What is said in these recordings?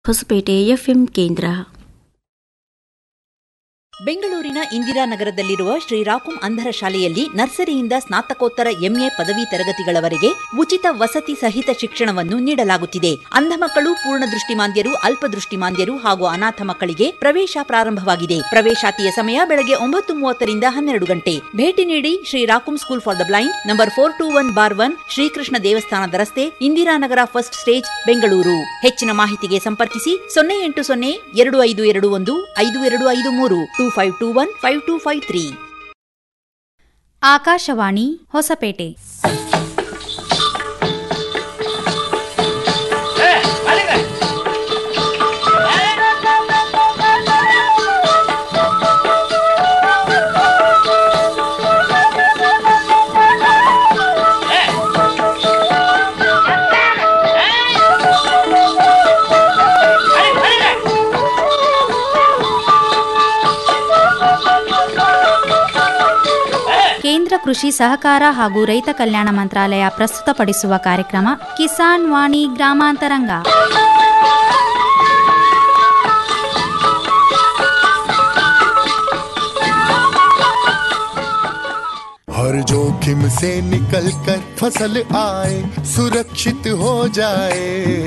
Hosapete FM ಕೇಂದ್ರ ಬೆಂಗಳೂರಿನ ಇಂದಿರಾನಗರದಲ್ಲಿರುವ ಶ್ರೀರಾಕುಂ ಅಂಧರ ಶಾಲೆಯಲ್ಲಿ ನರ್ಸರಿಯಿಂದ ಸ್ನಾತಕೋತ್ತರ ಎಂಎ ಪದವಿ ತರಗತಿಗಳವರೆಗೆ ಉಚಿತ ವಸತಿ ಸಹಿತ ಶಿಕ್ಷಣವನ್ನು ನೀಡಲಾಗುತ್ತಿದೆ ಅಂಧ ಮಕ್ಕಳು ಪೂರ್ಣ ದೃಷ್ಟಿಮಾಂದ್ಯರು ಅಲ್ಪದೃಷ್ಟಿಮಾಂದ್ಯರು ಹಾಗೂ ಅನಾಥ ಮಕ್ಕಳಿಗೆ ಪ್ರವೇಶ ಪ್ರಾರಂಭವಾಗಿದೆ ಪ್ರವೇಶಾತಿಯ ಸಮಯ ಬೆಳಗ್ಗೆ ಒಂಬತ್ತು ಮೂವತ್ತರಿಂದ ಹನ್ನೆರಡು ಗಂಟೆ ಭೇಟಿ ನೀಡಿ ಶ್ರೀರಾಕುಂ school for the blind number four two one bar one Srikrishna ದೇವಸ್ಥಾನದ ರಸ್ತೆ ಇಂದಿರಾನಗರ ಫಸ್ಟ್ ಸ್ಟೇಜ್ ಬೆಂಗಳೂರು ಹೆಚ್ಚಿನ ಮಾಹಿತಿಗೆ ಸಂಪರ್ಕಿಸಿ ಸೊನ್ನೆ ಎಂಟು ಸೊನ್ನೆ ಎರಡು ಐದು ಎರಡು ಒಂದು ಐದು ಎರಡು ಐದು ಮೂರು two five two one five two five three Akashvani Hosapete ಕೇಂದ್ರ ಕೃಷಿ ಸಹಕಾರ ಹಾಗೂ ರೈತ ಕಲ್ಯಾಣ ಮಂತ್ರಾಲಯ ಪ್ರಸ್ತುತಪಡಿಸುವ ಕಾರ್ಯಕ್ರಮ ಕಿಸಾನ್ ವಾಣಿ ಗ್ರಾಮಾಂತರಂಗ हर जोखिम से निकल कर फसल आए सुरक्षित हो जाए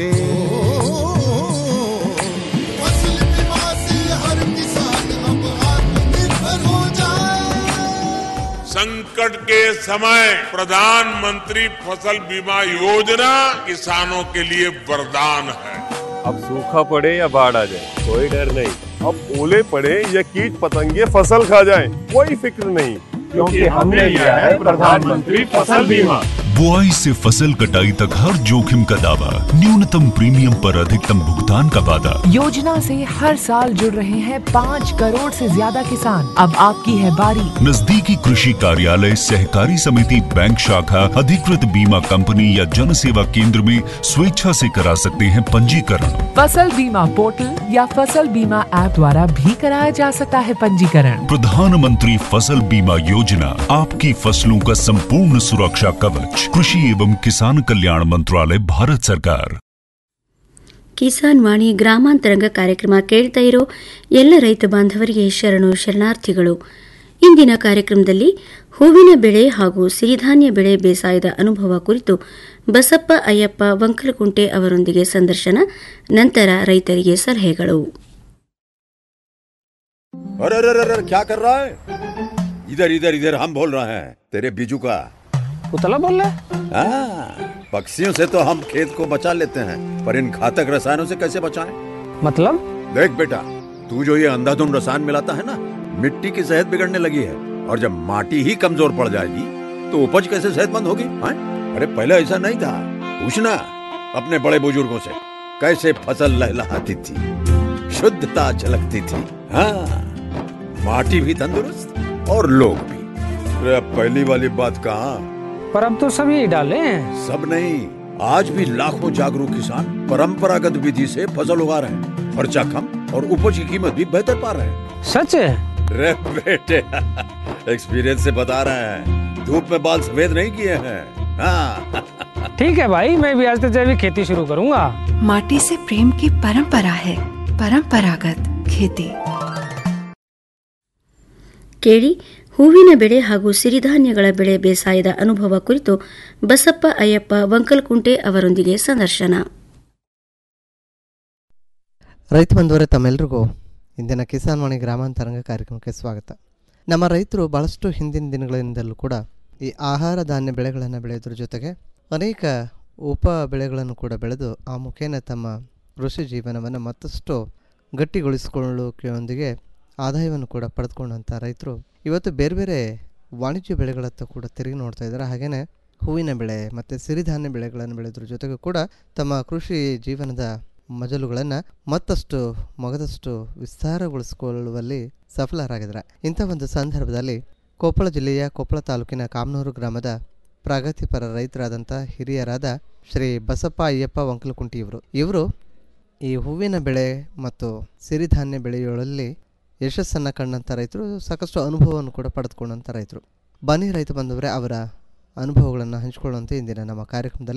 फसल बीमा से हर किसान अब आत्मनिर्भर हो जाए संकट के समय प्रधानमंत्री फसल बीमा योजना किसानों के लिए वरदान है अब सूखा पड़े या बाढ़ आ जाए कोई डर नहीं अब ओले पड़े या कीट पतंगे फसल खा जाए कोई फिक्र नहीं क्योंकि हमने लिया है प्रधानमंत्री फसल बीमा बुआई से फसल कटाई तक हर जोखिम का दावा न्यूनतम प्रीमियम पर अधिकतम भुगतान का वादा योजना से हर साल जुड़ रहे हैं पाँच करोड़ से ज्यादा किसान अब आपकी है बारी नजदीकी कृषि कार्यालय सहकारी समिति बैंक शाखा अधिकृत बीमा कंपनी या जन सेवा केंद्र में स्वेच्छा से करा सकते हैं पंजीकरण फसल बीमा पोर्टल या फसल बीमा ऐप द्वारा भी कराया जा सकता है पंजीकरण प्रधानमंत्री फसल बीमा योजना आपकी फसलों का संपूर्ण सुरक्षा कवच कृषि एवं किसान कल्याण मंत्रालय भारत सरकार ಕಿಸಾನ್ ವಾಣಿ ಗ್ರಾಮಾಂತರಂಗ ಕಾರ್ಯಕ್ರಮ ಕೇಳ್ತಾ ಇರೋ ಎಲ್ಲ ರೈತ ಬಾಂಧವರಿಗೆ ಶರಣು ಶರಣಾರ್ಥಿಗಳು ಇಂದಿನ ಕಾರ್ಯಕ್ರಮದಲ್ಲಿ ಹೂವಿನ ಬೆಳೆ ಹಾಗೂ ಸಿರಿಧಾನ್ಯ ಬೆಳೆ ಬೇಸಾಯದ ಅನುಭವ ಕುರಿತು ಬಸಪ್ಪ ಅಯ್ಯಪ್ಪ ವಂಕಲಕುಂಟೆ ಅವರೊಂದಿಗೆ ಸಂದರ್ಶನ ನಂತರ ರೈತರಿಗೆ ಸಲಹೆಗಳು अरे अरे अरे अरे, क्या कर रहा है इधर इधर इधर हम बोल रहे हैं तेरे बीजू का उतला बोल रहा है हाँ, पक्षियों से तो हम खेत को बचा लेते हैं पर इन घातक रसायनों से कैसे बचाएं? मतलब देख बेटा तू जो ये अंधाधुंध रसायन मिलाता है ना मिट्टी की सेहत बिगड़ने लगी है और जब माटी ही कमजोर पड़ जाएगी तो उपज कैसे सेहतमंद होगी हाँ? अरे पहले ऐसा नहीं था पूछना अपने बड़े बुजुर्गों से कैसे फसल लहलहाती थी शुद्धता झलकती थी हाँ माटी भी तंदुरुस्त और लोग भी अरे अब पहली वाली बात कहाँ पर अब तो सब यही डाले हैं सब नहीं आज भी लाखों जागरूक किसान परंपरागत विधि से फसल उगा रहे हैं खर्चा कम और उपज की कीमत भी बेहतर पा रहे हैं सच है रे बेटे एक्सपीरियंस से बता रहे हैं धूप में बाल सफेद नहीं किए हैं हाँ ठीक है भाई मैं भी आज से जैविक खेती शुरू करूंगा माटी से प्रेम की परंपरा है परंपरागत खेती ಕೇಳಿ ಹೂವಿನ ಬೆಳೆ ಹಾಗೂ ಸಿರಿಧಾನ್ಯಗಳ ಬೆಳೆ ಬೇಸಾಯದ ಅನುಭವ ಕುರಿತು ಬಸಪ್ಪ ಅಯ್ಯಪ್ಪ ವಂಕಲಕುಂಟೆ ಅವರೊಂದಿಗೆ ಸಂದರ್ಶನ ರೈತ ಬಂಧುವರೇ ತಮ್ಮೆಲ್ಲರಿಗೂ ಇಂದಿನ ಕಿಸಾನ್ ವಾಣಿ ಗ್ರಾಮಾಂತರಂಗ ಕಾರ್ಯಕ್ರಮಕ್ಕೆ ಸ್ವಾಗತ ನಮ್ಮ ರೈತರು ಭಾಳಷ್ಟು ಹಿಂದಿನ ದಿನಗಳಿಂದಲೂ ಕೂಡ ಈ ಆಹಾರ ಧಾನ್ಯ ಬೆಳೆಗಳನ್ನು ಬೆಳೆಯೋದ್ರ ಜೊತೆಗೆ ಅನೇಕ ಉಪ ಬೆಳೆಗಳನ್ನು ಕೂಡ ಬೆಳೆದು ಆ ಮುಖೇನ ತಮ್ಮ ಕೃಷಿ ಜೀವನವನ್ನು ಮತ್ತಷ್ಟು ಗಟ್ಟಿಗೊಳಿಸಿಕೊಳ್ಳೋಕೆಯೊಂದಿಗೆ ಆದಾಯವನ್ನು ಕೂಡ ಪಡೆದುಕೊಂಡಂಥ ರೈತರು ಇವತ್ತು ಬೇರೆ ಬೇರೆ ವಾಣಿಜ್ಯ ಬೆಳೆಗಳತ್ತ ಕೂಡ ತಿರುಗಿ ನೋಡ್ತಾ ಇದ್ದಾರೆ ಹಾಗೆಯೇ ಹೂವಿನ ಬೆಳೆ ಮತ್ತು ಸಿರಿಧಾನ್ಯ ಬೆಳೆಗಳನ್ನು ಬೆಳೆಯೋದ್ರ ಜೊತೆಗೂ ಕೂಡ ತಮ್ಮ ಕೃಷಿ ಜೀವನದ ಮಜಲುಗಳನ್ನು ಮತ್ತಷ್ಟು ಮಗದಷ್ಟು ವಿಸ್ತಾರಗೊಳಿಸಿಕೊಳ್ಳುವಲ್ಲಿ ಸಫಲರಾಗಿದ್ದಾರೆ ಇಂಥ ಒಂದು ಸಂದರ್ಭದಲ್ಲಿ ಕೊಪ್ಪಳ ಜಿಲ್ಲೆಯ ಕೊಪ್ಪಳ ತಾಲೂಕಿನ ಕಾಮನೂರು ಗ್ರಾಮದ ಪ್ರಗತಿಪರ ರೈತರಾದಂಥ ಹಿರಿಯರಾದ ಶ್ರೀ ಬಸಪ್ಪ ಅಯ್ಯಪ್ಪ ವಂಕಲಕುಂಟಿ ಇವರು ಇವರು ಈ ಹೂವಿನ ಬೆಳೆ ಮತ್ತು ಸಿರಿಧಾನ್ಯ ಬೆಳೆಯುವಲ್ಲಿ ಯಶಸ್ಸನ್ನು ಕಂಡಂಥ ರೈತರು ಸಾಕಷ್ಟು ಅನುಭವವನ್ನು ಕೂಡ ಪಡೆದುಕೊಂಡಂಥ ರೈತರು ಬನ್ನಿ ರೈತ ಬಂದವರೇ ಅವರ ಅನುಭವಗಳನ್ನು ಹಂಚಿಕೊಳ್ಳುವಂತೆ ಇಂದಿನ ನಮ್ಮ ಕಾರ್ಯಕ್ರಮದಲ್ಲಿ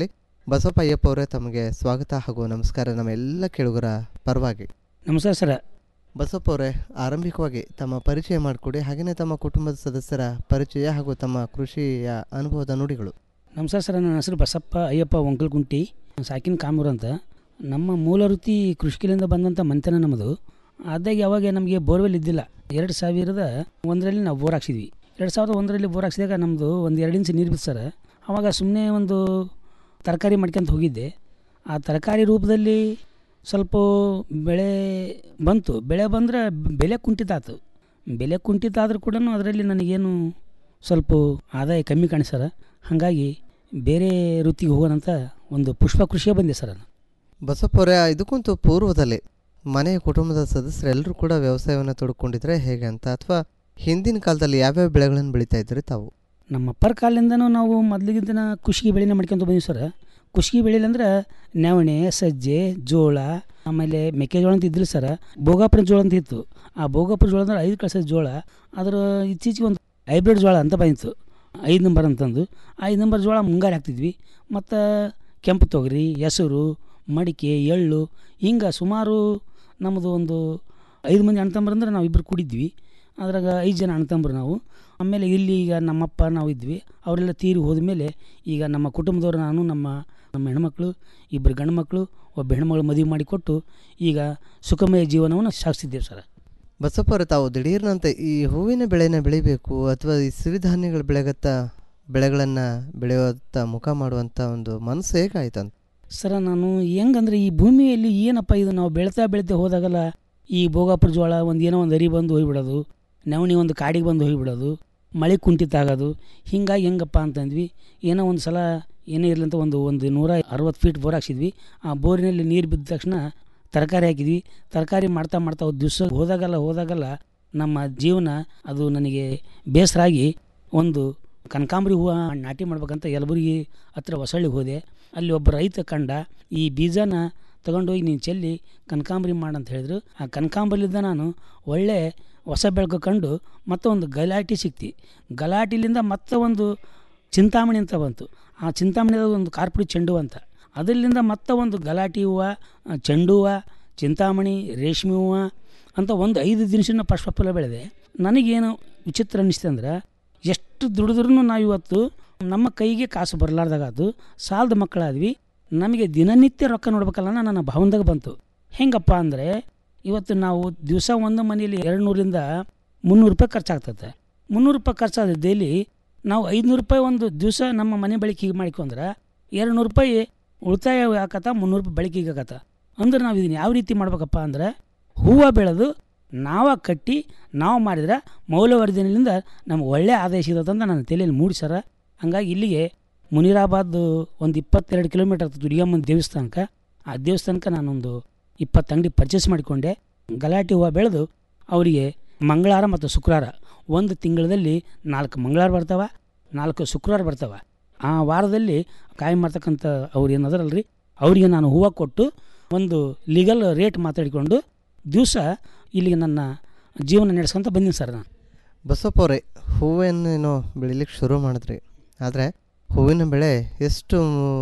ಬಸವಪ್ಪ ಅಯ್ಯಪ್ಪ ಅವರೇ ತಮಗೆ ಸ್ವಾಗತ ಹಾಗೂ ನಮಸ್ಕಾರ ನಮ್ಮ ಎಲ್ಲ ಕೇಳುಗರ ಪರವಾಗಿ ನಮಸ್ಕಾರ ಸರ ಬಸವಪ್ಪ ಅವರೇ ಆರಂಭಿಕವಾಗಿ ತಮ್ಮ ಪರಿಚಯ ಮಾಡಿಕೊಡಿ ಹಾಗೆಯೇ ತಮ್ಮ ಕುಟುಂಬದ ಸದಸ್ಯರ ಪರಿಚಯ ಹಾಗೂ ತಮ್ಮ ಕೃಷಿಯ ಅನುಭವದ ನುಡಿಗಳು ನಮಸ್ಕಾರ ಸರ್ ನನ್ನ ಹೆಸರು ಬಸಪ್ಪ ಅಯ್ಯಪ್ಪ ಒಂಕಲ್ಕುಂಟಿ ಸಾಕಿನ ಕಾಮೂರು ಅಂತ ನಮ್ಮ ಮೂಲ ವೃತ್ತಿ ಕೃಷಿಕಲಿಂದ ಬಂದಂಥ ಮಂತನ ನಮ್ಮದು ಅದಾಗ ಯಾವಾಗ ನಮಗೆ ಬೋರ್ವೆಲ್ ಇದ್ದಿಲ್ಲ ಎರಡು ಸಾವಿರದ ಒಂದರಲ್ಲಿ ನಾವು ಬೋರ್ ಹಾಕ್ಸಿದ್ವಿ ಎರಡು ಸಾವಿರದ ಒಂದರಲ್ಲಿ ಬೋರ್ ಹಾಕ್ಸಿದಾಗ ನಮ್ಮದು ಒಂದು ಎರಡು ಇಂಚ್ ನೀರು ಬಿತ್ತು ಸರ್ ಆವಾಗ ಸುಮ್ಮನೆ ಒಂದು ತರಕಾರಿ ಮಾಡ್ಕೊಂತ ಹೋಗಿದ್ದೆ ಆ ತರಕಾರಿ ರೂಪದಲ್ಲಿ ಸ್ವಲ್ಪ ಬೆಳೆ ಬಂತು ಬೆಳೆ ಬಂದರೆ ಬೆಲೆ ಕುಂಠಿತಾತು ಬೆಲೆ ಕುಂಠಿತ ಆದರೂ ಕೂಡ ಅದರಲ್ಲಿ ನನಗೇನು ಸ್ವಲ್ಪ ಆದಾಯ ಕಮ್ಮಿ ಕಾಣಿಸರ ಹಾಗಾಗಿ ಬೇರೆ ವೃತ್ತಿಗೆ ಹೋಗೋಣಂತ ಒಂದು ಪುಷ್ಪ ಕೃಷಿಯೇ ಬಂದೆ ಸರ್ ನಾನು ಬಸವಪ್ಪ ಅವರೇ ಇದಕ್ಕಂತೂ ಪೂರ್ವದಲ್ಲಿ ಮನೆಯ ಕುಟುಂಬದ ಸದಸ್ಯರೆಲ್ಲರೂ ಕೂಡ ವ್ಯವಸಾಯವನ್ನು ತೊಡ್ಕೊಂಡಿದ್ರೆ ಹೇಗೆ ಅಂತ ಅಥವಾ ಹಿಂದಿನ ಕಾಲದಲ್ಲಿ ಯಾವ್ಯಾವ ಬೆಳೆಗಳನ್ನು ಬೆಳೀತಾ ಇದ್ರಿ ತಾವು ನಮ್ಮ ಅಪ್ಪರ ಕಾಲದಿಂದನೂ ನಾವು ಮೊದಲಿಗಿಂತ ಕುಷ್ಕಿ ಬೆಳೆನ ಮಾಡ್ಕೊಂತ ಬಂದೀವಿ ಸರ್ ಕುಷ್ಕಿ ಬೆಳೆಲಂದ್ರೆ ನವಣೆ ಸಜ್ಜೆ ಜೋಳ ಆಮೇಲೆ ಮೆಕ್ಕೆಜೋಳ ಅಂತ ಇದ್ದಿಲ್ಲ ಸರ್ ಭೋಗಾಪುರ ಜೋಳ ಅಂತ ಇತ್ತು ಆ ಭೋಗಾಪುರ ಜೋಳ ಅಂದ್ರೆ ಐದು ಕಳ್ಸದ ಜೋಳ ಅದರ ಇತ್ತೀಚೆಗೆ ಒಂದು ಹೈಬ್ರಿಡ್ ಜೋಳ ಅಂತ ಬಂದಿತ್ತು ಐದು ನಂಬರ್ ಅಂತಂದು ಐದು ನಂಬರ್ ಜೋಳ ಮುಂಗಾರು ಹಾಕ್ತಿದ್ವಿ ಮತ್ತು ಕೆಂಪು ತೊಗರಿ ಹೆಸರು ಮಡಿಕೆ ಎಳ್ಳು ಹಿಂಗೆ ಸುಮಾರು ನಮ್ಮದು ಒಂದು ಐದು ಮಂದಿ ಅಣ್ಣ ಅಂದ್ರೆ ನಾವು ಇಬ್ಬರು ಕೂಡಿದ್ವಿ ಅದ್ರಾಗ ಐದು ಜನ ಅಣ್ಣ ತಮ್ಮರು ನಾವು ಆಮೇಲೆ ಇಲ್ಲಿ ಈಗ ನಮ್ಮಪ್ಪ ನಾವು ಇದ್ವಿ ಅವರೆಲ್ಲ ತೀರಿ ಹೋದ್ಮೇಲೆ ಈಗ ನಮ್ಮ ಕುಟುಂಬದವರು ನಾನು ನಮ್ಮ ನಮ್ಮ ಹೆಣ್ಮಕ್ಳು ಇಬ್ಬರು ಗಂಡು ಮಕ್ಕಳು ಒಬ್ಬ ಹೆಣ್ಮಗಳು ಮದುವೆ ಮಾಡಿಕೊಟ್ಟು ಈಗ ಸುಖಮಯ ಜೀವನವನ್ನು ಸಾಗಿಸಿದ್ದೇವೆ ಸರ್ ಬಸಪ್ಪ ಅವರೇ ತಾವು ದಿಢೀರ್ನಂತೆ ಈ ಹೂವಿನ ಬೆಳೆನ ಬೆಳಿಬೇಕು ಅಥವಾ ಈ ಸಿರಿಧಾನ್ಯಗಳ ಬೆಳೆಗತ್ತ ಬೆಳೆಗಳನ್ನು ಬೆಳೆಯುವಂಥ ಮುಖ ಮಾಡುವಂಥ ಒಂದು ಮನಸ್ಸು ಹೇಗಾಯ್ತಂತ ಸರ ನಾನು ಹೆಂಗಂದ್ರೆ ಈ ಭೂಮಿಯಲ್ಲಿ ಏನಪ್ಪ ಇದು ನಾವು ಬೆಳ್ತಾ ಬೆಳಿತಾ ಹೋದಾಗಲ್ಲ ಈ ಭೋಗಾಪುರ ಜೋಳ ಒಂದು ಏನೋ ಒಂದು ಅರಿ ಬಂದು ಹೋಗಿಬಿಡೋದು ನವಣಿ ಒಂದು ಕಾಡಿಗೆ ಬಂದು ಹೋಗಿಬಿಡೋದು ಮಳೆ ಕುಂಠಿತ ಆಗೋದು ಹಿಂಗಾಗಿ ಹೆಂಗಪ್ಪ ಅಂತಂದ್ವಿ ಏನೋ ಒಂದು ಸಲ ಏನೇ ಇರಲಿ ಅಂತ ಒಂದು ಒಂದು ನೂರ ಅರವತ್ತು ಫೀಟ್ ಬೋರ್ ಹಾಕ್ಸಿದ್ವಿ ಆ ಬೋರಿನಲ್ಲಿ ನೀರು ಬಿದ್ದ ತಕ್ಷಣ ತರಕಾರಿ ಹಾಕಿದ್ವಿ ತರಕಾರಿ ಮಾಡ್ತಾ ಮಾಡ್ತಾ ದಿವಸ ಹೋದಾಗಲ್ಲ ಹೋದಾಗಲ್ಲ ನಮ್ಮ ಜೀವನ ಅದು ನನಗೆ ಬೇಸರ ಆಗಿ ಒಂದು ಕನಕಾಂಬರಿ ಹೂವು ನಾಟಿ ಮಾಡ್ಬೇಕಂತ ಯಲಬುರ್ಗಿ ಹತ್ರ ಹೊಸಳ್ಳಿಗೆ ಹೋದೆ ಅಲ್ಲಿ ಒಬ್ಬ ರೈತ ಕಂಡ ಈ ಬೀಜನ ತಗೊಂಡೋಗಿ ನೀನು ಚೆಲ್ಲಿ ಕನಕಾಂಬರಿ ಮಾಡಂತ ಹೇಳಿದ್ರು ಆ ಕನಕಾಂಬರಿಲಿಂದ ನಾನು ಒಳ್ಳೆ ಹೊಸ ಬೆಳಕು ಕಂಡು ಮತ್ತೆ ಒಂದು ಗಲಾಟೆ ಸಿಕ್ತಿ ಗಲಾಟಿಲಿಂದ ಮತ್ತೆ ಒಂದು ಚಿಂತಾಮಣಿ ಅಂತ ಬಂತು ಆ ಚಿಂತಾಮಣಿ ಒಂದು ಕಾರ್ಪುಡಿ ಚೆಂಡು ಅಂತ ಅದರಿಂದ ಮತ್ತೆ ಒಂದು ಗಲಾಟಿ ಹೂವು ಆ, ಚೆಂಡು ಹೂವು ಚಿಂತಾಮಣಿ ರೇಷ್ಮೆ ಹೂವು ಅಂತ ಒಂದು ಐದು ದಿನಸಿನ ಪುಷ್ಪಫಲ ಬೆಳೆದೆ ನನಗೇನು ವಿಚಿತ್ರ ಅನ್ನಿಸ್ತು ಅಂದ್ರೆ ಎಷ್ಟು ದುಡಿದ್ರೂ ನಾವು ಇವತ್ತು ನಮ್ಮ ಕೈಗೆ ಕಾಸು ಬರಲಾರ್ದಾಗಾತು ಸಾಲದ ಮಕ್ಕಳಾದ್ವಿ ನಮಗೆ ದಿನನಿತ್ಯ ರೊಕ್ಕ ನೋಡ್ಬೇಕಲ್ಲ ಅನ್ನೋ ನನ್ನ ಭಾವನದಾಗ ಬಂತು ಹೆಂಗಪ್ಪ ಅಂದರೆ ಇವತ್ತು ನಾವು ದಿವಸ ಒಂದು ಮನೆಯಲ್ಲಿ ಎರಡು ನೂರಿಂದ ಮುನ್ನೂರು ರೂಪಾಯಿ ಖರ್ಚಾಗ್ತದೆ ಮುನ್ನೂರು ರೂಪಾಯಿ ಖರ್ಚಾದ ಡೈಲಿ ನಾವು ಐದುನೂರು ರೂಪಾಯಿ ಒಂದು ದಿವಸ ನಮ್ಮ ಮನೆ ಬಳಕೆಗೆ ಮಾಡಿಕೊಂಡ್ರೆ ಎರಡು ನೂರು ರೂಪಾಯಿ ಉಳಿತಾಯ ಆಕತ್ತ ಮುನ್ನೂರು ರೂಪಾಯಿ ಬಳಕೆಗೆ ಆಗತ್ತ ಅಂದ್ರೆ ನಾವು ಇದನ್ನು ಯಾವ ರೀತಿ ಮಾಡ್ಬೇಕಪ್ಪ ಅಂದ್ರೆ ಹೂವು ಬೆಳೆದು ನಾವ ಕಟ್ಟಿ ನಾವು ಮಾಡಿದ್ರೆ ಮೌಲ್ಯವರ್ಧನೆಯಿಂದ ನಮ್ಗೆ ಒಳ್ಳೆ ಆದಾಯ ಸಿಗುತ್ತೆ ಅಂತ ನನ್ನ ತಲೆಯಲ್ಲಿ ಮೂಡಿಸ್ಯಾರ ಹಂಗಾಗಿ ಇಲ್ಲಿಗೆ ಮುನಿರಾಬಾದ್ ಒಂದು ಇಪ್ಪತ್ತೆರಡು ಕಿಲೋಮೀಟರ್ ದುರ್ಗಮ್ಮನ ದೇವಸ್ಥಾನಕ್ಕೆ ಆ ದೇವಸ್ಥಾನಕ್ಕೆ ನಾನೊಂದು ಇಪ್ಪತ್ತು ಅಂಗಡಿ ಪರ್ಚೇಸ್ ಮಾಡಿಕೊಂಡೆ ಗಲಾಟೆ ಹೂವು ಬೆಳೆದು ಅವರಿಗೆ ಮಂಗಳವಾರ ಮತ್ತು ಶುಕ್ರವಾರ ಒಂದು ತಿಂಗಳಲ್ಲಿ ನಾಲ್ಕು ಮಂಗಳವಾರ ಬರ್ತಾವ ನಾಲ್ಕು ಶುಕ್ರವಾರ ಬರ್ತಾವ ಆ ವಾರದಲ್ಲಿ ಕಾಯಿ ಮಾಡ್ತಕ್ಕಂಥ ಅವ್ರು ಏನದರಲ್ರಿ ಅವರಿಗೆ ನಾನು ಹೂವು ಕೊಟ್ಟು ಒಂದು ಲೀಗಲ್ ರೇಟ್ ಮಾತಾಡಿಕೊಂಡು ದಿವಸ ಇಲ್ಲಿಗೆ ನನ್ನ ಜೀವನ ನಡೆಸ್ಕೊಂತ ಬಂದೀನಿ ಸರ್ ನಾನು ಬಸಪ್ಪ ಅವರೇ ಹೂವೇನೇನೋ ಬೆಳಿಲಿಕ್ಕೆ ಶುರು ಮಾಡಿದ್ರಿ ಆದರೆ ಹೂವಿನ ಬೆಳೆ ಎಷ್ಟು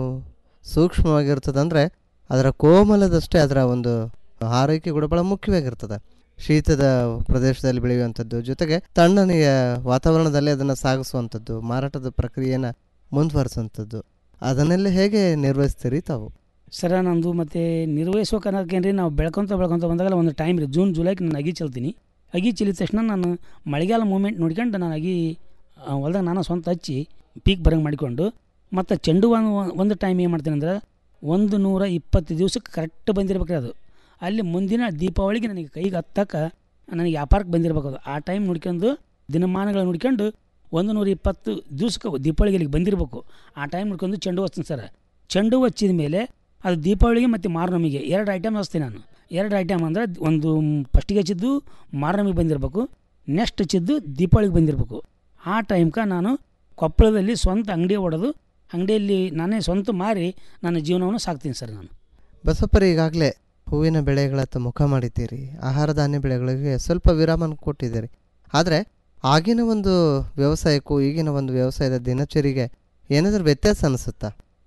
ಸೂಕ್ಷ್ಮವಾಗಿರ್ತದೆ ಅಂದರೆ ಅದರ ಕೋಮಲದಷ್ಟೇ ಅದರ ಒಂದು ಆರೈಕೆ ಕೂಡ ಭಾಳ ಮುಖ್ಯವಾಗಿರ್ತದೆ ಶೀತದ ಪ್ರದೇಶದಲ್ಲಿ ಬೆಳೆಯುವಂಥದ್ದು ಜೊತೆಗೆ ತಣ್ಣನೆಯ ವಾತಾವರಣದಲ್ಲಿ ಅದನ್ನು ಸಾಗಿಸುವಂಥದ್ದು ಮಾರಾಟದ ಪ್ರಕ್ರಿಯೆಯನ್ನು ಮುಂದುವರಿಸುವಂಥದ್ದು ಅದನ್ನೆಲ್ಲ ಹೇಗೆ ನಿರ್ವಹಿಸ್ತೀರಿ ತಾವು ಸರ ನಂದು ಮತ್ತು ನಿರ್ವಹಿಸೋಕೆ ಅನ್ನೋಕೇನ್ರಿ ನಾವು ಬೆಳ್ಕೊತ ಬೆಳ್ಕೊತ ಬಂದಾಗಲ್ಲ ಒಂದು ಟೈಮ್ ರೀ ಜೂನ್ ಜುಲೈಗೆ ನಾನು ಅಗಿ ಚೆಲ್ತೀನಿ ಅಗಿ ಚೆಲ್ಲಿದ ತಕ್ಷಣ ನಾನು ಮಳೆಗಾಲ ಮೂಮೆಂಟ್ ನೋಡ್ಕೊಂಡು ನಾನು ಅಗಿ ಹೊಲ್ದಾಗ ನಾನು ಸ್ವಂತ ಹಚ್ಚಿ ಪೀಕ್ ಬರಂಗೆ ಮಾಡಿಕೊಂಡು ಮತ್ತು ಚೆಂಡು ಹೂವು ಒಂದು ಟೈಮ್ ಏನು ಮಾಡ್ತೀನಿ ಅಂದ್ರೆ ಒಂದು ನೂರ ಇಪ್ಪತ್ತು ದಿವ್ಸಕ್ಕೆ ಕರೆಕ್ಟ್ ಬಂದಿರ್ಬೇಕ್ರಿ ಅದು ಅಲ್ಲಿ ಮುಂದಿನ ದೀಪಾವಳಿಗೆ ನನಗೆ ಕೈಗೆ ಹತ್ತಕ್ಕೆ ನನಗೆ ವ್ಯಾಪಾರಕ್ಕೆ ಬಂದಿರ್ಬೇಕು ಅದು ಆ ಟೈಮ್ ನೋಡ್ಕೊಂಡು ದಿನಮಾನಗಳು ನೋಡ್ಕೊಂಡು ಒಂದು ನೂರ ಇಪ್ಪತ್ತು ದಿವ್ಸಕ್ಕೆ ದೀಪಾವಳಿಗೆ ಇಲ್ಲಿಗೆ ಬಂದಿರಬೇಕು ಆ ಟೈಮ್ ನೋಡ್ಕೊಂಡು ಚೆಂಡು ಹೂ ಹಚ್ತೀನಿ ಸರ್ ಚೆಂಡು ಹೂ ಹಚ್ಚಿದ ಮೇಲೆ ಅದು ದೀಪಾವಳಿಗೆ ಮತ್ತು ಮಾರ್ನಮಿಗೆ ಎರಡು ಐಟಮ್ ಹಚ್ತೀನಿ ನಾನು ಎರಡು ಐಟಮ್ ಅಂದರೆ ಒಂದು ಫಸ್ಟಿಗೆ ಹಚ್ಚಿದ್ದು ಮಾರ್ನಮಿಗೆ ಬಂದಿರಬೇಕು ನೆಕ್ಸ್ಟ್ ಹಚ್ಚಿದ್ದು ದೀಪಾವಳಿಗೆ ಬಂದಿರಬೇಕು ಆ ಟೈಮ್ಗೆ ನಾನು ಕೊಪ್ಪಳದಲ್ಲಿ ಸ್ವಂತ ಅಂಗಡಿ ಹೊಡೆದು ಅಂಗಡಿಯಲ್ಲಿ ನಾನೇ ಸ್ವಂತ ಮಾರಿ ನನ್ನ ಜೀವನವನ್ನು ಸಾಕ್ತೀನಿ ಸರ್ ನಾನು ಬಸಪ್ಪರು ಈಗಾಗಲೇ ಹೂವಿನ ಬೆಳೆಗಳತ್ತ ಮುಖ ಮಾಡಿದ್ದೀರಿ ಆಹಾರ ಧಾನ್ಯ ಬೆಳೆಗಳಿಗೆ ಸ್ವಲ್ಪ ವಿರಾಮ ಕೊಟ್ಟಿದ್ದೀರಿ ಆದರೆ ಆಗಿನ ಒಂದು ವ್ಯವಸಾಯಕ್ಕೂ ಈಗಿನ ಒಂದು ವ್ಯವಸಾಯದ ದಿನಚರಿಗೆ ಏನಾದರೂ ವ್ಯತ್ಯಾಸ ಅನಿಸುತ್ತಾ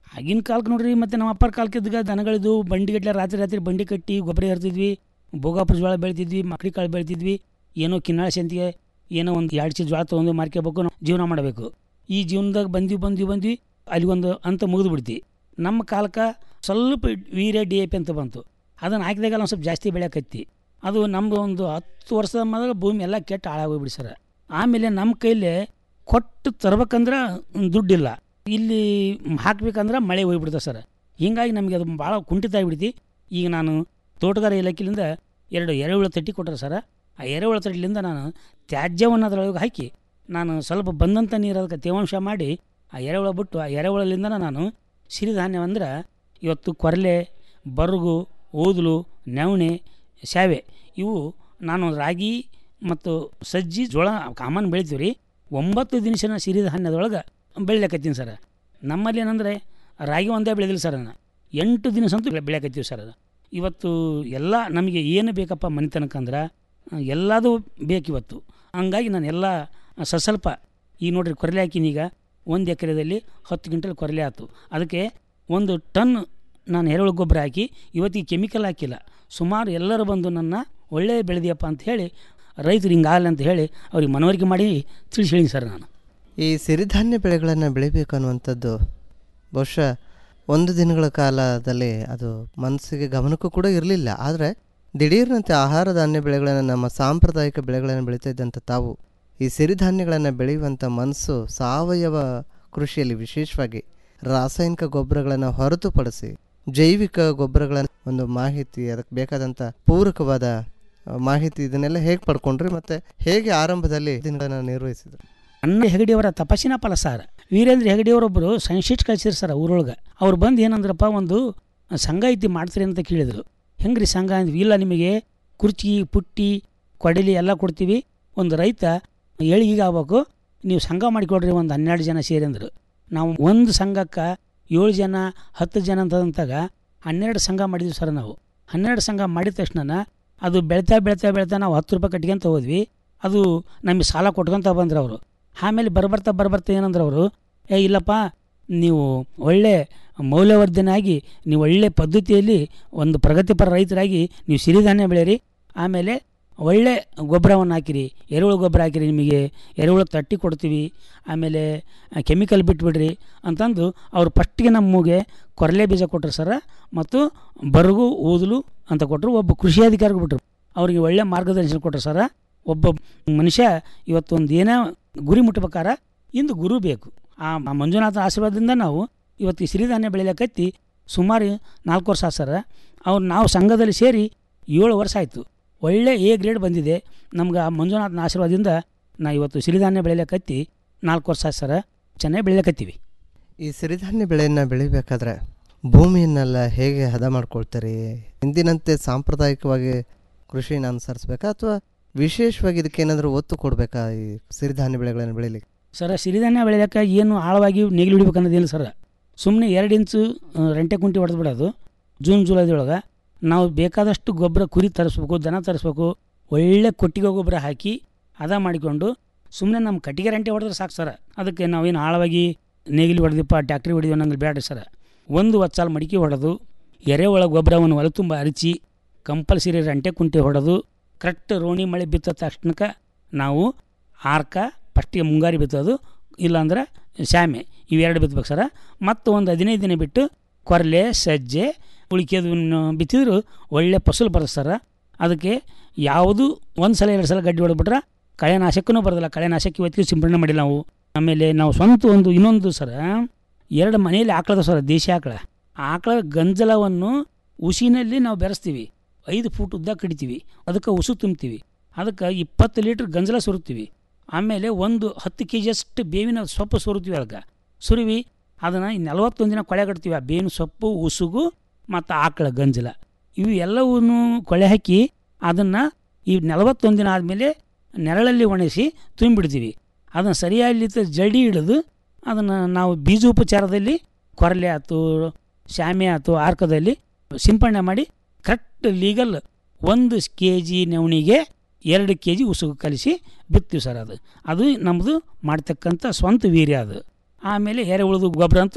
ಆಗಿನ ಕಾಲಕ್ಕೆ ನೋಡ್ರಿ ಮತ್ತು ನಮ್ಮ ಅಪ್ಪರ ಕಾಲಕ್ಕಿದ್ದಾಗ ದನಗಳಿದ್ವು ಬಂಡಿ ಗಟ್ಟಲೆ ರಾತ್ರಿ ರಾತ್ರಿ ಬಂಡಿ ಕಟ್ಟಿ ಗೊಬ್ಬರ ಏರ್ತಿದ್ವಿ ಭೋಗಾಪುರ ಜೋಳ ಬೆಳಿತಿದ್ವಿ ಮಕ್ಳಿ ಕಾಳು ಬೆಳಿತಿದ್ವಿ ಏನೋ ಕಿನ್ನಾಳ ಸಂತಿಗೆ ಏನೋ ಒಂದು ಎರಡು ಚೀಲ ಜೋಳ ತೊಗೊಂಡು ಮಾರ್ಕೋಬೇಕು ನಾವು ಜೀವನ ಮಾಡಬೇಕು ಈ ಜೀವನದಾಗ ಬಂದ್ವಿ ಬಂದ್ವಿ ಬಂದ್ವಿ ಅಲ್ಲಿಗೊಂದು ಅಂತ ಮುಗಿದು ಬಿಡ್ತಿ ನಮ್ಮ ಕಾಲಕ್ಕೆ ಸ್ವಲ್ಪ ವೀರ್ಯ ಡಿ ಎ ಪಿ ಅಂತ ಬಂತು ಅದನ್ನು ಹಾಕಿದಾಗ ಒಂದು ಸ್ವಲ್ಪ ಜಾಸ್ತಿ ಬೆಳೆಯಕತ್ತಿ ಅದು ನಮ್ಮದು ಒಂದು ಹತ್ತು ವರ್ಷದ ಮೊದಲು ಭೂಮಿ ಎಲ್ಲ ಕೆಟ್ಟು ಹಾಳಾಗೋಗ್ಬಿಡಿ ಸರ್ ಆಮೇಲೆ ನಮ್ಮ ಕೈಲೇ ಕೊಟ್ಟು ತರ್ಬೇಕಂದ್ರೆ ದುಡ್ಡಿಲ್ಲ ಇಲ್ಲಿ ಹಾಕ್ಬೇಕಂದ್ರೆ ಮಳೆ ಹೋಗ್ಬಿಡ್ತದೆ ಸರ್ ಹೀಗಾಗಿ ನಮಗೆ ಅದು ಭಾಳ ಕುಂಠಿತ ಆಗಿಬಿಡ್ತಿ ಈಗ ನಾನು ತೋಟಗಾರ ಇಲಾಖೆಯಿಂದ ಎರಡು ಎರೆಹುಳ ತಟ್ಟಿ ಕೊಟ್ಟರೆ ಸರ್ ಆ ಎರೆಹುಳ ತಟ್ಟಿಲಿಂದ ನಾನು ತ್ಯಾಜ್ಯವನ್ನು ಅದರೊಳಗೆ ಹಾಕಿ ನಾನು ಸ್ವಲ್ಪ ಬಂದಂಥ ನೀರು ಅದಕ್ಕೆ ತೇವಾಂಶ ಮಾಡಿ ಆ ಎರೆಹುಳ ಬಿಟ್ಟು ಆ ಎರೆಹುಳಲಿಂದ ನಾನು ಸಿರಿಧಾನ್ಯ ಅಂದ್ರೆ ಇವತ್ತು ಕೊರಲೆ ಬರುಗು ಊದಲು ನವಣೆ ಶಾವೆ ಇವು ನಾನು ರಾಗಿ ಮತ್ತು ಸಜ್ಜಿ ಜೋಳ ಕಾಮನ್ ಬೆಳಿತೀವಿ ರೀ ಒಂಬತ್ತು ದಿನಸಿನ ಸಿರಿಧಾನ್ಯದೊಳಗೆ ಬೆಳಿಲಕತ್ತೀನಿ ಸರ್ ನಮ್ಮಲ್ಲಿ ಏನಂದರೆ ರಾಗಿ ಒಂದೇ ಬೆಳೆದಿಲ್ಲ ಸರ್ ನಾನು ಎಂಟು ದಿನಸ ಅಂತೂ ಬೆಳೆ ಬೆಳೆಯಕತ್ತೀವಿ ಸರ್ ಅದು ಇವತ್ತು ಎಲ್ಲ ನಮಗೆ ಏನು ಬೇಕಪ್ಪ ಮನೆತನಕ್ಕಂದ್ರೆ ಎಲ್ಲದೂ ಬೇಕಿವತ್ತು ಹಂಗಾಗಿ ನಾನು ಎಲ್ಲ ಸಸ್ವಲ್ಪ ಈಗ ನೋಡ್ರಿ ಕೊರಲೆ ಹಾಕಿನೀಗ ಒಂದು ಎಕರೆದಲ್ಲಿ ಹತ್ತು ಕ್ವಿಂಟಲ್ ಕೊರಲೆ ಆಯ್ತು ಅದಕ್ಕೆ ಒಂದು ಟನ್ ನಾನು ಎರೆಹುಳು ಗೊಬ್ಬರ ಹಾಕಿ ಇವತ್ತಿಗೆ ಕೆಮಿಕಲ್ ಹಾಕಿಲ್ಲ ಸುಮಾರು ಎಲ್ಲರೂ ಬಂದು ನನ್ನ ಒಳ್ಳೆ ಬೆಳೆದಿಯಪ್ಪ ಅಂತ ಹೇಳಿ ರೈತರು ಹಿಂಗಾಗಲ್ಲ ಅಂತ ಹೇಳಿ ಅವ್ರಿಗೆ ಮನವರಿಕೆ ಮಾಡಿ ತಿಳಿಸಿ ಹೇಳಿ ಸರ್ ನಾನು ಈ ಸಿರಿಧಾನ್ಯ ಬೆಳೆಗಳನ್ನು ಬೆಳಿಬೇಕು ಅನ್ನುವಂಥದ್ದು ಬಹುಶಃ ಒಂದು ದಿನಗಳ ಕಾಲದಲ್ಲಿ ಅದು ಮನಸ್ಸಿಗೆ ಗಮನಕ್ಕೂ ಕೂಡ ಇರಲಿಲ್ಲ ಆದರೆ ದಿಢೀರ್ನಂತೆ ಆಹಾರ ಧಾನ್ಯ ಬೆಳೆಗಳನ್ನು ನಮ್ಮ ಸಾಂಪ್ರದಾಯಿಕ ಬೆಳೆಗಳನ್ನು ಬೆಳೀತಾ ಇದ್ದಂಥ ತಾವು ಈ ಸಿರಿಧಾನ್ಯಗಳನ್ನು ಬೆಳೆಯುವಂಥ ಮನಸ್ಸು ಸಾವಯವ ಕೃಷಿಯಲ್ಲಿ ವಿಶೇಷವಾಗಿ ರಾಸಾಯನಿಕ ಗೊಬ್ಬರಗಳನ್ನು ಹೊರತುಪಡಿಸಿ ಜೈವಿಕ ಗೊಬ್ಬರಗಳ ಒಂದು ಮಾಹಿತಿ ಅದಕ್ಕೆ ಬೇಕಾದಂಥ ಪೂರಕವಾದ ಆ, ಮಾಹಿತಿ ಇದನ್ನೆಲ್ಲ ಹೇಗೆ ಪಡ್ಕೊಂಡ್ರಿ ಮತ್ತು ಹೇಗೆ ಆರಂಭದಲ್ಲಿ ದಿನಗಳನ್ನು ನಿರ್ವಹಿಸಿದ್ರು ಅನ್ನ ಹೆಗಡಿಯವರ ತಪಸ್ಸಿನ ಫಲ ಸರ್ ವೀರೇಂದ್ರ ಹೆಗಡಿಯವರೊಬ್ಬರು ಸೈನ್ಸಿಸ್ಟ್ ಕಳಿಸಿದ್ರು ಸರ್ ಊರೊಳಗೆ ಅವ್ರು ಬಂದು ಏನಂದ್ರಪ್ಪ ಒಂದು ಸಂಘ ಐತಿ ಮಾಡ್ತೀರಿ ಅಂತ ಕೇಳಿದರು ಹೆಂಗ್ರಿ ಸಂಘ ಅಂದ್ವಿ ಇಲ್ಲ ನಿಮಗೆ ಕುರ್ಚಿ ಪುಟ್ಟಿ ಕೊಡಲಿ ಎಲ್ಲ ಕೊಡ್ತೀವಿ ಒಂದು ರೈತ ಏಳಿಗೆ ಆಗ್ಬೇಕು ನೀವು ಸಂಘ ಮಾಡಿಕೊಡ್ರಿ ಒಂದು ಹನ್ನೆರಡು ಜನ ಸೇರಿ ಅಂದರು ನಾವು ಒಂದು ಸಂಘಕ್ಕೆ ಏಳು ಜನ ಹತ್ತು ಜನ ಅಂತಂತಾಗ ಹನ್ನೆರಡು ಸಂಘ ಮಾಡಿದ್ವಿ ಸರ್ ನಾವು ಹನ್ನೆರಡು ಸಂಘ ಮಾಡಿದ ತಕ್ಷಣ ಅದು ಬೆಳ್ತಾ ಬೆಳ್ತಾ ಬೆಳ್ತಾ ನಾವು ಹತ್ತು ರೂಪಾಯಿ ಕಟ್ಕೊಂತ ಹೋದ್ವಿ ಅದು ನಮಗೆ ಸಾಲ ಕೊಟ್ಕೊಂತ ಬಂದ್ರು ಅವರು ಆಮೇಲೆ ಬರ್ಬರ್ತಾ ಬರ್ಬರ್ತಾ ಏನಂದ್ರೆ ಅವರು ಏ ಇಲ್ಲಪ್ಪ ನೀವು ಒಳ್ಳೆ ಮೌಲ್ಯವರ್ಧನೆ ಆಗಿ ನೀವು ಒಳ್ಳೆ ಪದ್ಧತಿಯಲ್ಲಿ ಒಂದು ಪ್ರಗತಿಪರ ರೈತರಾಗಿ ನೀವು ಸಿರಿಧಾನ್ಯ ಬೆಳೀರಿ ಆಮೇಲೆ ಒಳ್ಳೆ ಗೊಬ್ಬರವನ್ನು ಹಾಕಿರಿ ಎರೆಹುಳು ಗೊಬ್ಬರ ಹಾಕಿರಿ ನಿಮಗೆ ಎರೆಹುಳು ತಟ್ಟಿ ಕೊಡ್ತೀವಿ ಆಮೇಲೆ ಕೆಮಿಕಲ್ ಬಿಟ್ಬಿಡ್ರಿ ಅಂತಂದು ಅವ್ರು ಫಸ್ಟಿಗೆ ನಮಗೆ ಕೊರಲೆ ಬೀಜ ಕೊಟ್ಟರು ಸರ ಮತ್ತು ಬರಗು ಊದಲು ಅಂತ ಕೊಟ್ಟರು ಒಬ್ಬ ಕೃಷಿ ಅಧಿಕಾರಿಗೆ ಬಿಟ್ಟರು ಅವ್ರಿಗೆ ಒಳ್ಳೆ ಮಾರ್ಗದರ್ಶನ ಕೊಟ್ಟರು ಸರ ಒಬ್ಬ ಮನುಷ್ಯ ಇವತ್ತು ಒಂದು ಏನೋ ಗುರಿ ಮುಟ್ಬೇಕಾರ ಇಂದು ಗುರು ಬೇಕು ಆ ಮ- ಮಂಜುನಾಥ ಆಶೀರ್ವಾದದಿಂದ ನಾವು ಇವತ್ತು ಈ ಸಿರಿಧಾನ್ಯ ಬೆಳಿಲಕತ್ತಿ ಸುಮಾರು ನಾಲ್ಕು ವರ್ಷ ಆತ್ ಸರ ಅವ್ರು ನಾವು ಸಂಘದಲ್ಲಿ ಸೇರಿ ಏಳು ವರ್ಷ ಆಯಿತು ಒಳ್ಳೆ ಎ ಗ್ರೇಡ್ ಬಂದಿದೆ ನಮ್ಗೆ ಆ ಮಂಜುನಾಥನ ಆಶೀರ್ವಾದದಿಂದ ನಾ ಇವತ್ತು ಸಿರಿಧಾನ್ಯ ಬೆಳಿಲಕತ್ತಿ ನಾಲ್ಕು ವರ್ಷ ಆತ್ ಸರ ಚೆನ್ನಾಗಿ ಬೆಳಿಲಕತ್ತೀವಿ ಈ ಸಿರಿಧಾನ್ಯ ಬೆಳೆಯನ್ನು ಬೆಳಿಬೇಕಾದ್ರೆ ಭೂಮಿಯನ್ನೆಲ್ಲ ಹೇಗೆ ಹದ ಮಾಡ್ಕೊಳ್ತಾರೆ ಹಿಂದಿನಂತೆ ಸಾಂಪ್ರದಾಯಿಕವಾಗಿ ಕೃಷಿನ ಅನುಸರಿಸ್ಬೇಕಾ ಅಥವಾ ವಿಶೇಷವಾಗಿ ಇದಕ್ಕೆ ಏನಾದರೂ ಒತ್ತು ಕೊಡಬೇಕಾ ಈ ಸಿರಿಧಾನ್ಯ ಬೆಳೆಗಳನ್ನು ಬೆಳಿಲಿಕ್ಕೆ ಸರ ಸಿರಿಧಾನ್ಯ ಬೆಳೆಯೋಕೆ ಏನು ಆಳವಾಗಿ ನೇಗಿಲು ಹಿಡಿಬೇಕು ಅನ್ನೋದಿಲ್ಲ ಸರ ಸುಮ್ಮನೆ ಎರಡು ಇಂಚು ಆ, ರೆಂಟೆ ಕುಂಟಿ ಹೊಡೆದು ಬಿಡೋದು ಜೂನ್ ಜುಲೈದೊಳಗೆ ನಾವು ಬೇಕಾದಷ್ಟು ಗೊಬ್ಬರ ಕುರಿ ತರಿಸ್ಬೇಕು ದನ ತರಿಸ್ಬೇಕು ಒಳ್ಳೆ ಕೊಟ್ಟಿಗೆ ಗೊಬ್ಬರ ಹಾಕಿ ಹದ ಮಾಡಿಕೊಂಡು ಸುಮ್ಮನೆ ನಮ್ಮ ಕಟ್ಟಿಗೆ ರೆಂಟೆ ಹೊಡೆದ್ರೆ ಸಾಕು ಸರ ಅದಕ್ಕೆ ನಾವೇನು ಆಳವಾಗಿ ನೇಗಿಲು ಹೊಡೆದಿಪ್ಪ ಟ್ಯಾಕ್ಟ್ರಿ ಹೊಡೆದಿವ ನಂಗೆ ಬೇಡ ಸರ ಒಂದು ಹೊತ್ತು ಮಡಿಕೆ ಹೊಡೆದು ಎರೆಹುಳ ಗೊಬ್ಬರವನ್ನು ಹೊಲ ತುಂಬ ಅರಚಿ ಕಂಪಲ್ಸರಿ ರಂಟೆ ಕುಂಟೆ ಹೊಡೆದು ಕರೆಕ್ಟ್ ರೋಣಿ ಮಳೆ ಬಿತ್ತ ತಕ್ಷಣಕ್ಕೆ ನಾವು ಆರ್ಕ ಫಸ್ಟಿಗೆ ಮುಂಗಾರಿ ಬಿತ್ತೋದು ಇಲ್ಲಾಂದ್ರೆ ಶಾಮೆ ಇವೆರಡು ಬಿತ್ತಬೇಕು ಸರ ಮತ್ತು ಒಂದು ಹದಿನೈದು ದಿನ ಬಿಟ್ಟು ಕೊರಲೆ ಸಜ್ಜೆ ಉಳಿಕೆದನ್ನು ಬಿತ್ತಿದ್ರು ಒಳ್ಳೆ ಫಸಲು ಬರುತ್ತೆ ಸರ ಅದಕ್ಕೆ ಯಾವುದು ಒಂದು ಸಲ ಎರಡು ಸಲ ಗಡ್ಡಿ ಹೊಡೆದ್ಬಿಟ್ರೆ ಕಳೆನಾಶಕನೂ ಬರೋದಿಲ್ಲ ಕಳೆನಾಶಕ ಇವತ್ತಿಗೆ ಸಿಂಪಡಣೆ ಮಾಡಿಲ್ಲ ನಾವು ಆಮೇಲೆ ನಾವು ಸ್ವಂತ ಒಂದು ಇನ್ನೊಂದು ಸರ ಎರಡು ಮನೆಯಲ್ಲಿ ಆಕಳದ ಸರ ದೇಶಿ ಆಕಳ ಆಕಳ ಗಂಜಲವನ್ನು ಉಸಿನಲ್ಲಿ ನಾವು ಬೆರೆಸ್ತೀವಿ ಐದು ಫೂಟ್ ಉದ್ದ ಕಡಿತೀವಿ ಅದಕ್ಕೆ ಉಸು ತುಂಬ್ತೀವಿ ಅದಕ್ಕೆ ಇಪ್ಪತ್ತು ಲೀಟ್ರ್ ಗಂಜಲ ಸುರುತ್ತೀವಿ ಆಮೇಲೆ ಒಂದು ಹತ್ತು ಕೆ ಜಿಯಷ್ಟು ಬೇವಿನ ಸೊಪ್ಪು ಸುರುತ್ತೀವಿ ಅದಕ್ಕೆ ಸುರುವಿ ಅದನ್ನು ನಲವತ್ತೊಂದು ದಿನ ಕೊಳೆ ಕಟ್ತೀವಿ ಆ ಬೇವಿನ ಸೊಪ್ಪು ಉಸುಗು ಮತ್ತು ಆಕಳ ಗಂಜಲ ಇವು ಎಲ್ಲವನ್ನೂ ಕೊಳೆ ಹಾಕಿ ಅದನ್ನು ಈ ನಲವತ್ತೊಂದು ದಿನ ಆದಮೇಲೆ ನೆರಳಲ್ಲಿ ಒಣಗಿಸಿ ತುಂಬಿಡ್ತೀವಿ ಅದನ್ನು ಸರಿಯಾಗಿ ಜಡಿ ಹಿಡಿದು ಅದನ್ನು ನಾವು ಬೀಜೋಪಚಾರದಲ್ಲಿ ಕೊರಲೆ ಆಯ್ತು ಶಾಮೆ ಆಯ್ತು ಆರ್ಕದಲ್ಲಿ ಸಿಂಪಡಣೆ ಮಾಡಿ ಕರೆಕ್ಟ್ ಲೀಗಲ್ ಒಂದು ಕೆ ಜಿ ನವಣಿಗೆ ಎರಡು ಕೆ ಜಿ ಉಸುಗು ಕಲಿಸಿ ಬಿತ್ತೀವಿ ಸರ್ ಅದು ಅದು ನಮ್ಮದು ಮಾಡ್ತಕ್ಕಂಥ ಸ್ವಂತ ವೀರ್ಯ ಅದು ಆಮೇಲೆ ಎರೆಹುಳದ ಗೊಬ್ಬರ ಅಂತೂ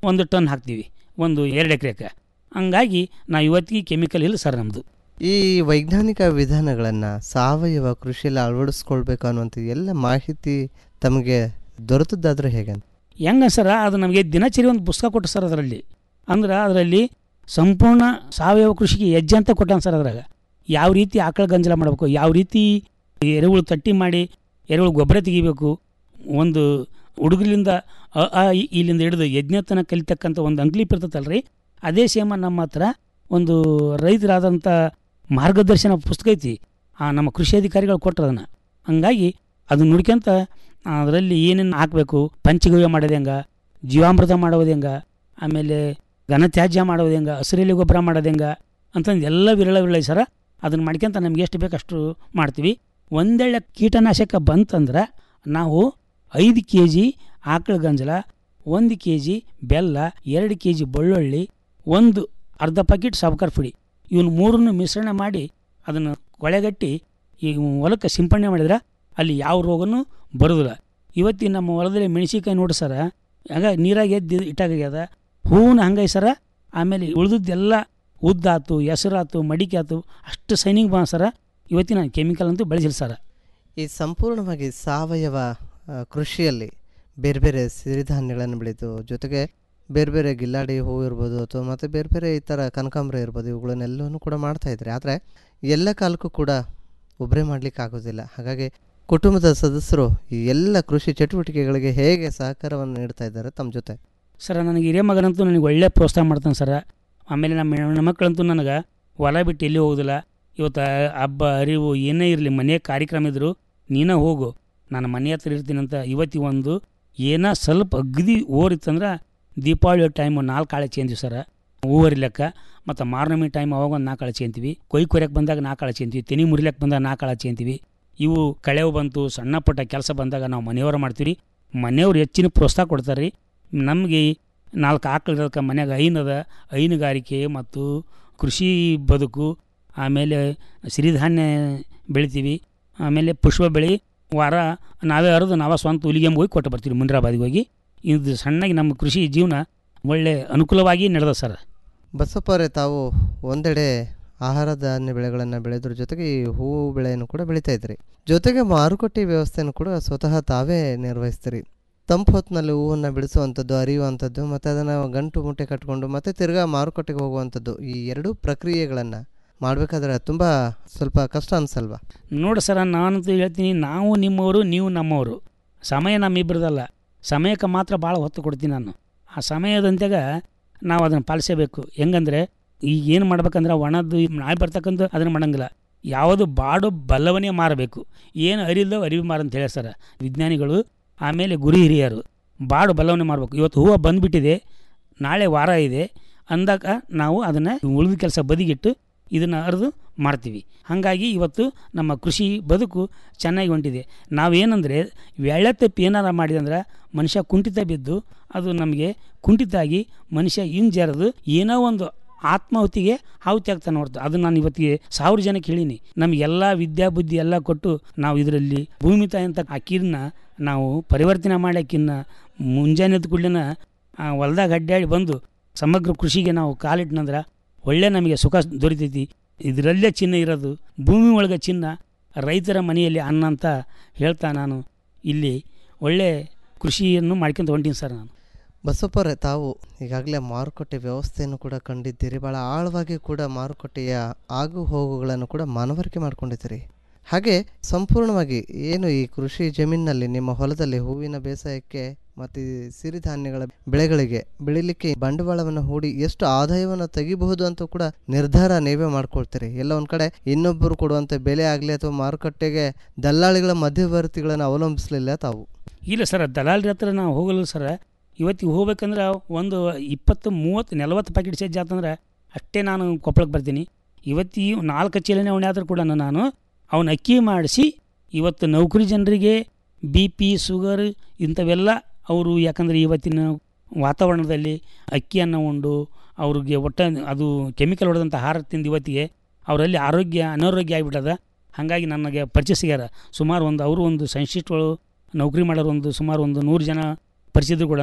ಒಂದು ಟನ್ ಹಾಕ್ತೀವಿ ಒಂದು ಎರಡು ಎಕರೆಗೆ ಹಂಗಾಗಿ ನಾವು ಇವತ್ತಿಗೆ ಕೆಮಿಕಲ್ ಇಲ್ಲ ಸರ್ ನಮ್ಮದು ಈ ವೈಜ್ಞಾನಿಕ ವಿಧಾನಗಳನ್ನು ಸಾವಯವ ಕೃಷಿಯಲ್ಲಿ ಅಳವಡಿಸ್ಕೊಳ್ಬೇಕು ಅನ್ನುವಂಥ ಎಲ್ಲ ಮಾಹಿತಿ ತಮಗೆ ದೊರೆತದ್ದಾದ್ರೆ ಹೇಗೆ ಅಂತ ಹೆಂಗ ಸರ ಅದು ನಮಗೆ ದಿನಚರಿ ಒಂದು ಪುಸ್ತಕ ಕೊಟ್ಟು ಸರ್ ಅದರಲ್ಲಿ ಅಂದ್ರೆ ಅದರಲ್ಲಿ ಸಂಪೂರ್ಣ ಸಾವಯವ ಕೃಷಿಗೆ ಹೆಜ್ಜೆ ಅಂತ ಕೊಟ್ಟಾನ ಸರ್ ಅದ್ರಾಗ ಯಾವ ರೀತಿ ಆಕಳ ಗಂಜಲ ಮಾಡಬೇಕು ಯಾವ ರೀತಿ ಎರೆಹುಳು ತಟ್ಟಿ ಮಾಡಿ ಎರೆಹುಳು ಗೊಬ್ಬರ ತೆಗಿಬೇಕು ಒಂದು ಹುಡುಗರಿಂದ ಅ ಆ ಇ ಇಲ್ಲಿಂದ ಹಿಡಿದು ಯಜ್ಞತನ ಕಲಿತಕ್ಕಂಥ ಒಂದು ಅಂಕ್ಲಿಪ್ ಇರ್ತೈತಲ್ರಿ ಅದೇ ಸೇಮ ನಮ್ಮ ಹತ್ರ ಒಂದು ರೈತರಾದಂಥ ಮಾರ್ಗದರ್ಶನ ಪುಸ್ತಕ ಐತಿ ಆ ನಮ್ಮ ಕೃಷಿ ಅಧಿಕಾರಿಗಳು ಕೊಟ್ಟರು ಅದನ್ನು ಹಂಗಾಗಿ ಅದನ್ನ ನುಡ್ಕೊಂತ ಅದರಲ್ಲಿ ಏನೇನು ಹಾಕಬೇಕು ಪಂಚಗವ್ಯ ಮಾಡೋದು ಹೆಂಗ ಜೀವಾಮೃತ ಮಾಡೋದು ಹೆಂಗ ಆಮೇಲೆ ಘನತ್ಯಾಜ್ಯ ಮಾಡೋದು ಹೆಂಗ ಹಸಿರೆಲೆ ಗೊಬ್ಬರ ಮಾಡೋದು ಹೆಂಗ ಅಂತಂದು ಎಲ್ಲ ವಿರಳ ವಿರಳ ಸರ ಅದನ್ನು ಮಾಡ್ಕೊಂತ ನಮ್ಗೆ ಎಷ್ಟು ಬೇಕು ಅಷ್ಟು ಮಾಡ್ತೀವಿ ಒಂದೆಳ್ಳೆ ಕೀಟನಾಶಕ ಬಂತಂದ್ರೆ ನಾವು ಐದು ಕೆ ಜಿ ಆಕಳ ಗಂಜಲ ಒಂದು ಕೆ ಜಿ ಬೆಲ್ಲ ಎರಡು ಕೆ ಜಿ ಬೆಳ್ಳುಳ್ಳಿ ಒಂದು ಅರ್ಧ ಪ್ಯಾಕೆಟ್ ಸಾಬ್ಕಾರ್ ಪುಡಿ ಇವನು ಮೂರನ್ನು ಮಿಶ್ರಣ ಮಾಡಿ ಅದನ್ನು ಕೊಳೆಗಟ್ಟಿ ಈ ಹೊಲಕ್ಕೆ ಸಿಂಪಡಣೆ ಮಾಡಿದ್ರೆ ಅಲ್ಲಿ ಯಾವ ರೋಗನೂ ಬರೋದಿಲ್ಲ ಇವತ್ತಿನ ನಮ್ಮ ಹೊಲದಲ್ಲಿ ಮೆಣಸಿನ್ಕಾಯಿ ನೋಡಿ ಸರ ಆಗ ನೀರಾಗ ಎದ್ದು ಇಟ್ಟಾಗ್ಯದ ಹೂವನ್ನ ಹಂಗೈ ಸರ ಆಮೇಲೆ ಉಳಿದದ್ದೆಲ್ಲ ಉದ್ದಾತು ಹೆಸರಾತು ಮಡಿಕೆ ಆತು ಅಷ್ಟು ಸೈನಿಂಗ್ ಬಾ ಸರ ಇವತ್ತಿನ ಕೆಮಿಕಲ್ ಅಂತೂ ಬೆಳೆಸಿಲ್ಲ ಸರ ಈ ಸಂಪೂರ್ಣವಾಗಿ ಸಾವಯವ ಆ, ಕೃಷಿಯಲ್ಲಿ ಬೇರೆ ಬೇರೆ ಸಿರಿಧಾನ್ಯಗಳನ್ನು ಬೆಳೀತು ಜೊತೆಗೆ ಬೇರೆ ಬೇರೆ ಗಿಲ್ಲಾಡಿ ಹೂವು ಇರ್ಬೋದು ಅಥವಾ ಮತ್ತು ಬೇರೆ ಬೇರೆ ಈ ಥರ ಕನಕಾಂಬರ ಇರ್ಬೋದು ಇವುಗಳನ್ನೆಲ್ಲವೂ ಕೂಡ ಮಾಡ್ತಾ ಇದ್ದಾರೆ ಆದರೆ ಎಲ್ಲ ಕಾಲಕ್ಕೂ ಕೂಡ ಒಬ್ಬರೇ ಮಾಡಲಿಕ್ಕೆ ಆಗೋದಿಲ್ಲ ಹಾಗಾಗಿ ಕುಟುಂಬದ ಸದಸ್ಯರು ಈ ಎಲ್ಲ ಕೃಷಿ ಚಟುವಟಿಕೆಗಳಿಗೆ ಹೇಗೆ ಸಹಕಾರವನ್ನು ನೀಡ್ತಾ ಇದ್ದಾರೆ ತಮ್ಮ ಜೊತೆ ಸರ ನನಗೆ ಹಿರಿಯ ಮಗನಂತೂ ನನಗೆ ಒಳ್ಳೆ ಪ್ರೋತ್ಸಾಹ ಮಾಡ್ತಾನೆ ಸರ ಆಮೇಲೆ ನಮ್ಮ ಹೆಣ್ಣು ಮಕ್ಕಳಂತೂ ನನಗೆ ಹೊಲ ಬಿಟ್ಟು ಎಲ್ಲಿ ಹೋಗೋದಿಲ್ಲ ಇವತ್ತು ಹಬ್ಬ ಅರಿವು ಏನೇ ಇರಲಿ ಮನೆ ಕಾರ್ಯಕ್ರಮ ಇದ್ದರು ನೀನೇ ಹೋಗು ನಾನು ಮನೆ ಹತ್ರ ಇರ್ತೀನಂತ ಇವತ್ತಿಗೆ ಒಂದು ಏನೋ ಸ್ವಲ್ಪ ಅಗದಿ ಓರಿತ್ತಂದ್ರೆ ದೀಪಾವಳಿ ಟೈಮ್ ನಾಲ್ಕು ಕಾಳು ಚೇಂತೀವಿ ಸರ ಹೂವರಿ ಲೆಕ್ಕ ಮತ್ತು ಮಾರ್ನಮಿ ಟೈಮ್ ಅವಾಗ ಒಂದು ನಾಲ್ಕು ಕಾಳು ಚೇಂತೀವಿ ಕೊಯ್ ಕೊಯ್ಯಕ್ಕೆ ಬಂದಾಗ ನಾಲ್ಕು ಕಾಳು ಚೇಂತೀವಿ ತೆನಿ ಮುರಿಲಕ್ಕೆ ಬಂದಾಗ ನಾಲ್ಕು ಕಾಳು ಚೇಂತೀವಿ ಇವು ಕಳೆವು ಬಂತು ಸಣ್ಣ ಪುಟ್ಟ ಕೆಲಸ ಬಂದಾಗ ನಾವು ಮನೆಯವರು ಮಾಡ್ತೀವಿ ಮನೆಯವ್ರು ಹೆಚ್ಚಿನ ಪ್ರೋತ್ಸಾಹ ಕೊಡ್ತಾರೆ ರೀ ನಮಗೆ ನಾಲ್ಕು ಆಕಳು ಇರೋದಕ್ಕೆ ಮನ್ಯಾಗ ಐನದ ಹೈನುಗಾರಿಕೆ ಮತ್ತು ಕೃಷಿ ಬದುಕು ಆಮೇಲೆ ಸಿರಿಧಾನ್ಯ ಬೆಳಿತೀವಿ ಆಮೇಲೆ ಪುಷ್ಪ ಬೆಳೆ ವಾರ ನಾವೇ ಹರಿದು ನಾವೇ ಸ್ವಂತ ಹುಲಿಗೆ ಹೋಗಿ ಕೊಟ್ಟು ಬರ್ತೀವಿ ಮುನ್ರಾಬಾದಿಗೆ ಹೋಗಿ ಇದು ಸಣ್ಣಗೆ ನಮ್ಮ ಕೃಷಿ ಜೀವನ ಒಳ್ಳೆ ಅನುಕೂಲವಾಗಿ ನಡೆದ ಸರ್ ಬಸಪ್ಪ ಅವರೇ ತಾವು ಒಂದೆಡೆ ಆಹಾರ ಧಾನ್ಯ ಬೆಳೆಗಳನ್ನು ಬೆಳೆದ್ರ ಜೊತೆಗೆ ಈ ಹೂವು ಬೆಳೆಯನ್ನು ಕೂಡ ಬೆಳೀತಾ ಇದ್ರಿ ಜೊತೆಗೆ ಮಾರುಕಟ್ಟೆ ವ್ಯವಸ್ಥೆಯನ್ನು ಕೂಡ ಸ್ವತಃ ತಾವೇ ನಿರ್ವಹಿಸ್ತೀರಿ ತಂಪು ಹೊತ್ತಿನಲ್ಲಿ ಹೂವನ್ನು ಬಿಡಿಸುವಂಥದ್ದು ಅರಿಯುವಂಥದ್ದು ಮತ್ತು ಅದನ್ನು ಗಂಟು ಮುಟ್ಟೆ ಕಟ್ಕೊಂಡು ಮತ್ತೆ ತಿರ್ಗಾ ಮಾರುಕಟ್ಟೆಗೆ ಹೋಗುವಂಥದ್ದು ಈ ಎರಡೂ ಪ್ರಕ್ರಿಯೆಗಳನ್ನು ಮಾಡಬೇಕಾದ್ರೆ ತುಂಬ ಸ್ವಲ್ಪ ಕಷ್ಟ ಅನ್ಸಲ್ವಾ ನೋಡಿ ಸರ ನಾನಂತೂ ಹೇಳ್ತೀನಿ ನಾವು ನಿಮ್ಮವರು ನೀವು ನಮ್ಮವರು ಸಮಯ ನಮ್ಮಿಬ್ಬರದಲ್ಲ ಸಮಯಕ್ಕೆ ಮಾತ್ರ ಭಾಳ ಹೊತ್ತು ಕೊಡ್ತೀನಿ ನಾನು ಆ ಸಮಯದಂತೆಗ ನಾವು ಅದನ್ನು ಪಾಲಿಸಬೇಕು ಹೆಂಗಂದ್ರೆ ಈಗ ಏನು ಮಾಡ್ಬೇಕಂದ್ರೆ ಒಣದ್ದು ನಾಳೆ ಬರ್ತಕ್ಕಂಥ ಅದನ್ನು ಮಾಡಂಗಿಲ್ಲ ಯಾವುದು ಬಾಡು ಬಲ್ಲವನೇ ಮಾರಬೇಕು ಏನು ಅರಿಲ್ದೋ ಅರಿವು ಮಾರ ಅಂತ ಹೇಳಿ ಸರ ವಿಜ್ಞಾನಿಗಳು ಆಮೇಲೆ ಗುರು ಹಿರಿಯರು ಬಾಡು ಬಲ್ಲವನ್ನೇ ಮಾರಬೇಕು ಇವತ್ತು ಹೂವು ಬಂದುಬಿಟ್ಟಿದೆ ನಾಳೆ ವಾರ ಇದೆ ಅಂದಾಗ ನಾವು ಅದನ್ನು ಉಳಿದ ಕೆಲಸ ಬದಿಗಿಟ್ಟು ಇದನ್ನು ಅರಿದು ಮಾಡ್ತೀವಿ ಹಾಗಾಗಿ ಇವತ್ತು ನಮ್ಮ ಕೃಷಿ ಬದುಕು ಚೆನ್ನಾಗಿ ಹೊಂಟಿದೆ ನಾವೇನಂದರೆ ಎಳೆ ತಪ್ಪು ಏನಾರ ಮಾಡಿದಂದ್ರೆ ಮನುಷ್ಯ ಕುಂಠಿತ ಬಿದ್ದು ಅದು ನಮಗೆ ಕುಂಠಿತ ಆಗಿ ಮನುಷ್ಯ ಹಿಂಜರಿದು ಏನೋ ಒಂದು ಆತ್ಮಾಹುತಿಗೆ ಆಹುತಿ ಆಗ್ತಾನೆ ಹೊರ್ತು ಅದು ನಾನು ಇವತ್ತಿಗೆ ಸಾವಿರ ಜನಕ್ಕೆ ಹೇಳೀನಿ ನಮಗೆಲ್ಲ ವಿದ್ಯಾ ಬುದ್ಧಿ ಎಲ್ಲ ಕೊಟ್ಟು ನಾವು ಇದರಲ್ಲಿ ಭೂಮಿ ತಾಯಿ ಅಂತ ಅಕ್ಕಿನ ನಾವು ಪರಿವರ್ತನೆ ಮಾಡಿ ಅಕ್ಕಿನ ಮುಂಜಾನೆ ಎದ್ದ ಕೂಡಲಿನ ಹೊಲ್ದಾಗ ಅಡ್ಡಾಡಿ ಬಂದು ಸಮಗ್ರ ಕೃಷಿಗೆ ನಾವು ಕಾಲಿಟ್ನಂದ್ರೆ ಒಳ್ಳೆ ನಮಗೆ ಸುಖ ದೊರಿತೈತಿ ಇದರಲ್ಲೇ ಚಿನ್ನ ಇರೋದು ಭೂಮಿ ಒಳಗೆ ಚಿನ್ನ ರೈತರ ಮನೆಯಲ್ಲಿ ಅನ್ನ ಅಂತ ಹೇಳ್ತಾ ನಾನು ಇಲ್ಲಿ ಒಳ್ಳೆ ಕೃಷಿಯನ್ನು ಮಾಡ್ಕೊಂತ ಹೊಂಟೀನಿ ಸರ್ ನಾನು ಬಸಪ್ಪರೇ ತಾವು ಈಗಾಗಲೇ ಮಾರುಕಟ್ಟೆ ವ್ಯವಸ್ಥೆಯನ್ನು ಕೂಡ ಕಂಡಿದ್ದೀರಿ ಭಾಳ ಆಳವಾಗಿ ಕೂಡ ಮಾರುಕಟ್ಟೆಯ ಆಗು ಹೋಗುಗಳನ್ನು ಕೂಡ ಮನವರಿಕೆ ಮಾಡ್ಕೊಂಡಿದ್ದೀರಿ ಹಾಗೆ ಸಂಪೂರ್ಣವಾಗಿ ಏನು ಈ ಕೃಷಿ ಜಮೀನಿನಲ್ಲಿ ನಿಮ್ಮ ಹೊಲದಲ್ಲಿ ಹೂವಿನ ಬೇಸಾಯಕ್ಕೆ ಮತ್ತು ಈ ಸಿರಿಧಾನ್ಯಗಳ ಬೆಳೆಗಳಿಗೆ ಬೆಳಿಲಿಕ್ಕೆ ಬಂಡವಾಳವನ್ನು ಹೂಡಿ ಎಷ್ಟು ಆದಾಯವನ್ನು ತೆಗಿಬಹುದು ಅಂತ ಕೂಡ ನಿರ್ಧಾರ ನೀವೇ ಮಾಡ್ಕೊಳ್ತೀರಿ ಎಲ್ಲ ಒಂದು ಕಡೆ ಇನ್ನೊಬ್ಬರು ಕೊಡುವಂಥ ಬೆಲೆ ಆಗಲಿ ಅಥವಾ ಮಾರುಕಟ್ಟೆಗೆ ದಲ್ಲಾಳಿಗಳ ಮಧ್ಯವರ್ತಿಗಳನ್ನು ಅವಲಂಬಿಸಲಿಲ್ಲ ತಾವು ಇಲ್ಲ ಸರ್ ದಲಾಲ್ರ ಹತ್ರ ನಾವು ಹೋಗಲ್ಲ ಸರ್ ಇವತ್ತಿಗೆ ಹೋಗ್ಬೇಕಂದ್ರೆ ಒಂದು ಇಪ್ಪತ್ತು ಮೂವತ್ತು ನಲವತ್ತು ಪ್ಯಾಕೆಟ್ ಸಜ್ಜೆ ಆತಂದ್ರೆ ಅಷ್ಟೇ ನಾನು ಕೊಪ್ಪಳಕ್ಕೆ ಬರ್ತೀನಿ ಇವತ್ತಿ ನಾಲ್ಕು ಚೀಲನೆ ಅವನೇ ಆದರೂ ಕೂಡ ನಾನು ಅವನ ಅಕ್ಕಿ ಮಾಡಿಸಿ ಇವತ್ತು ನೌಕರಿ ಜನರಿಗೆ ಬಿ ಪಿ ಶುಗರ್ ಇಂಥವೆಲ್ಲ ಅವರು ಯಾಕಂದರೆ ಇವತ್ತಿನ ವಾತಾವರಣದಲ್ಲಿ ಅಕ್ಕಿಯನ್ನು ಉಂಡು ಅವ್ರಿಗೆ ಒಟ್ಟು ಅದು ಕೆಮಿಕಲ್ ಹೊಡೆದಂಥ ಆಹಾರ ತಿಂದು ಇವತ್ತಿಗೆ ಅವರಲ್ಲಿ ಆರೋಗ್ಯ ಅನಾರೋಗ್ಯ ಆಗಿಬಿಟ್ಟದ ಹಾಗಾಗಿ ನನಗೆ ಪರಿಚಯಿಸ್ಯಾರ ಸುಮಾರು ಒಂದು ಅವರು ಒಂದು ಸೈನ್ಸಿಸ್ಟ್ಗಳು ನೌಕರಿ ಮಾಡೋರು ಒಂದು ಸುಮಾರು ಒಂದು ನೂರು ಜನ ಪರಿಚಿದ್ರು ಕೂಡ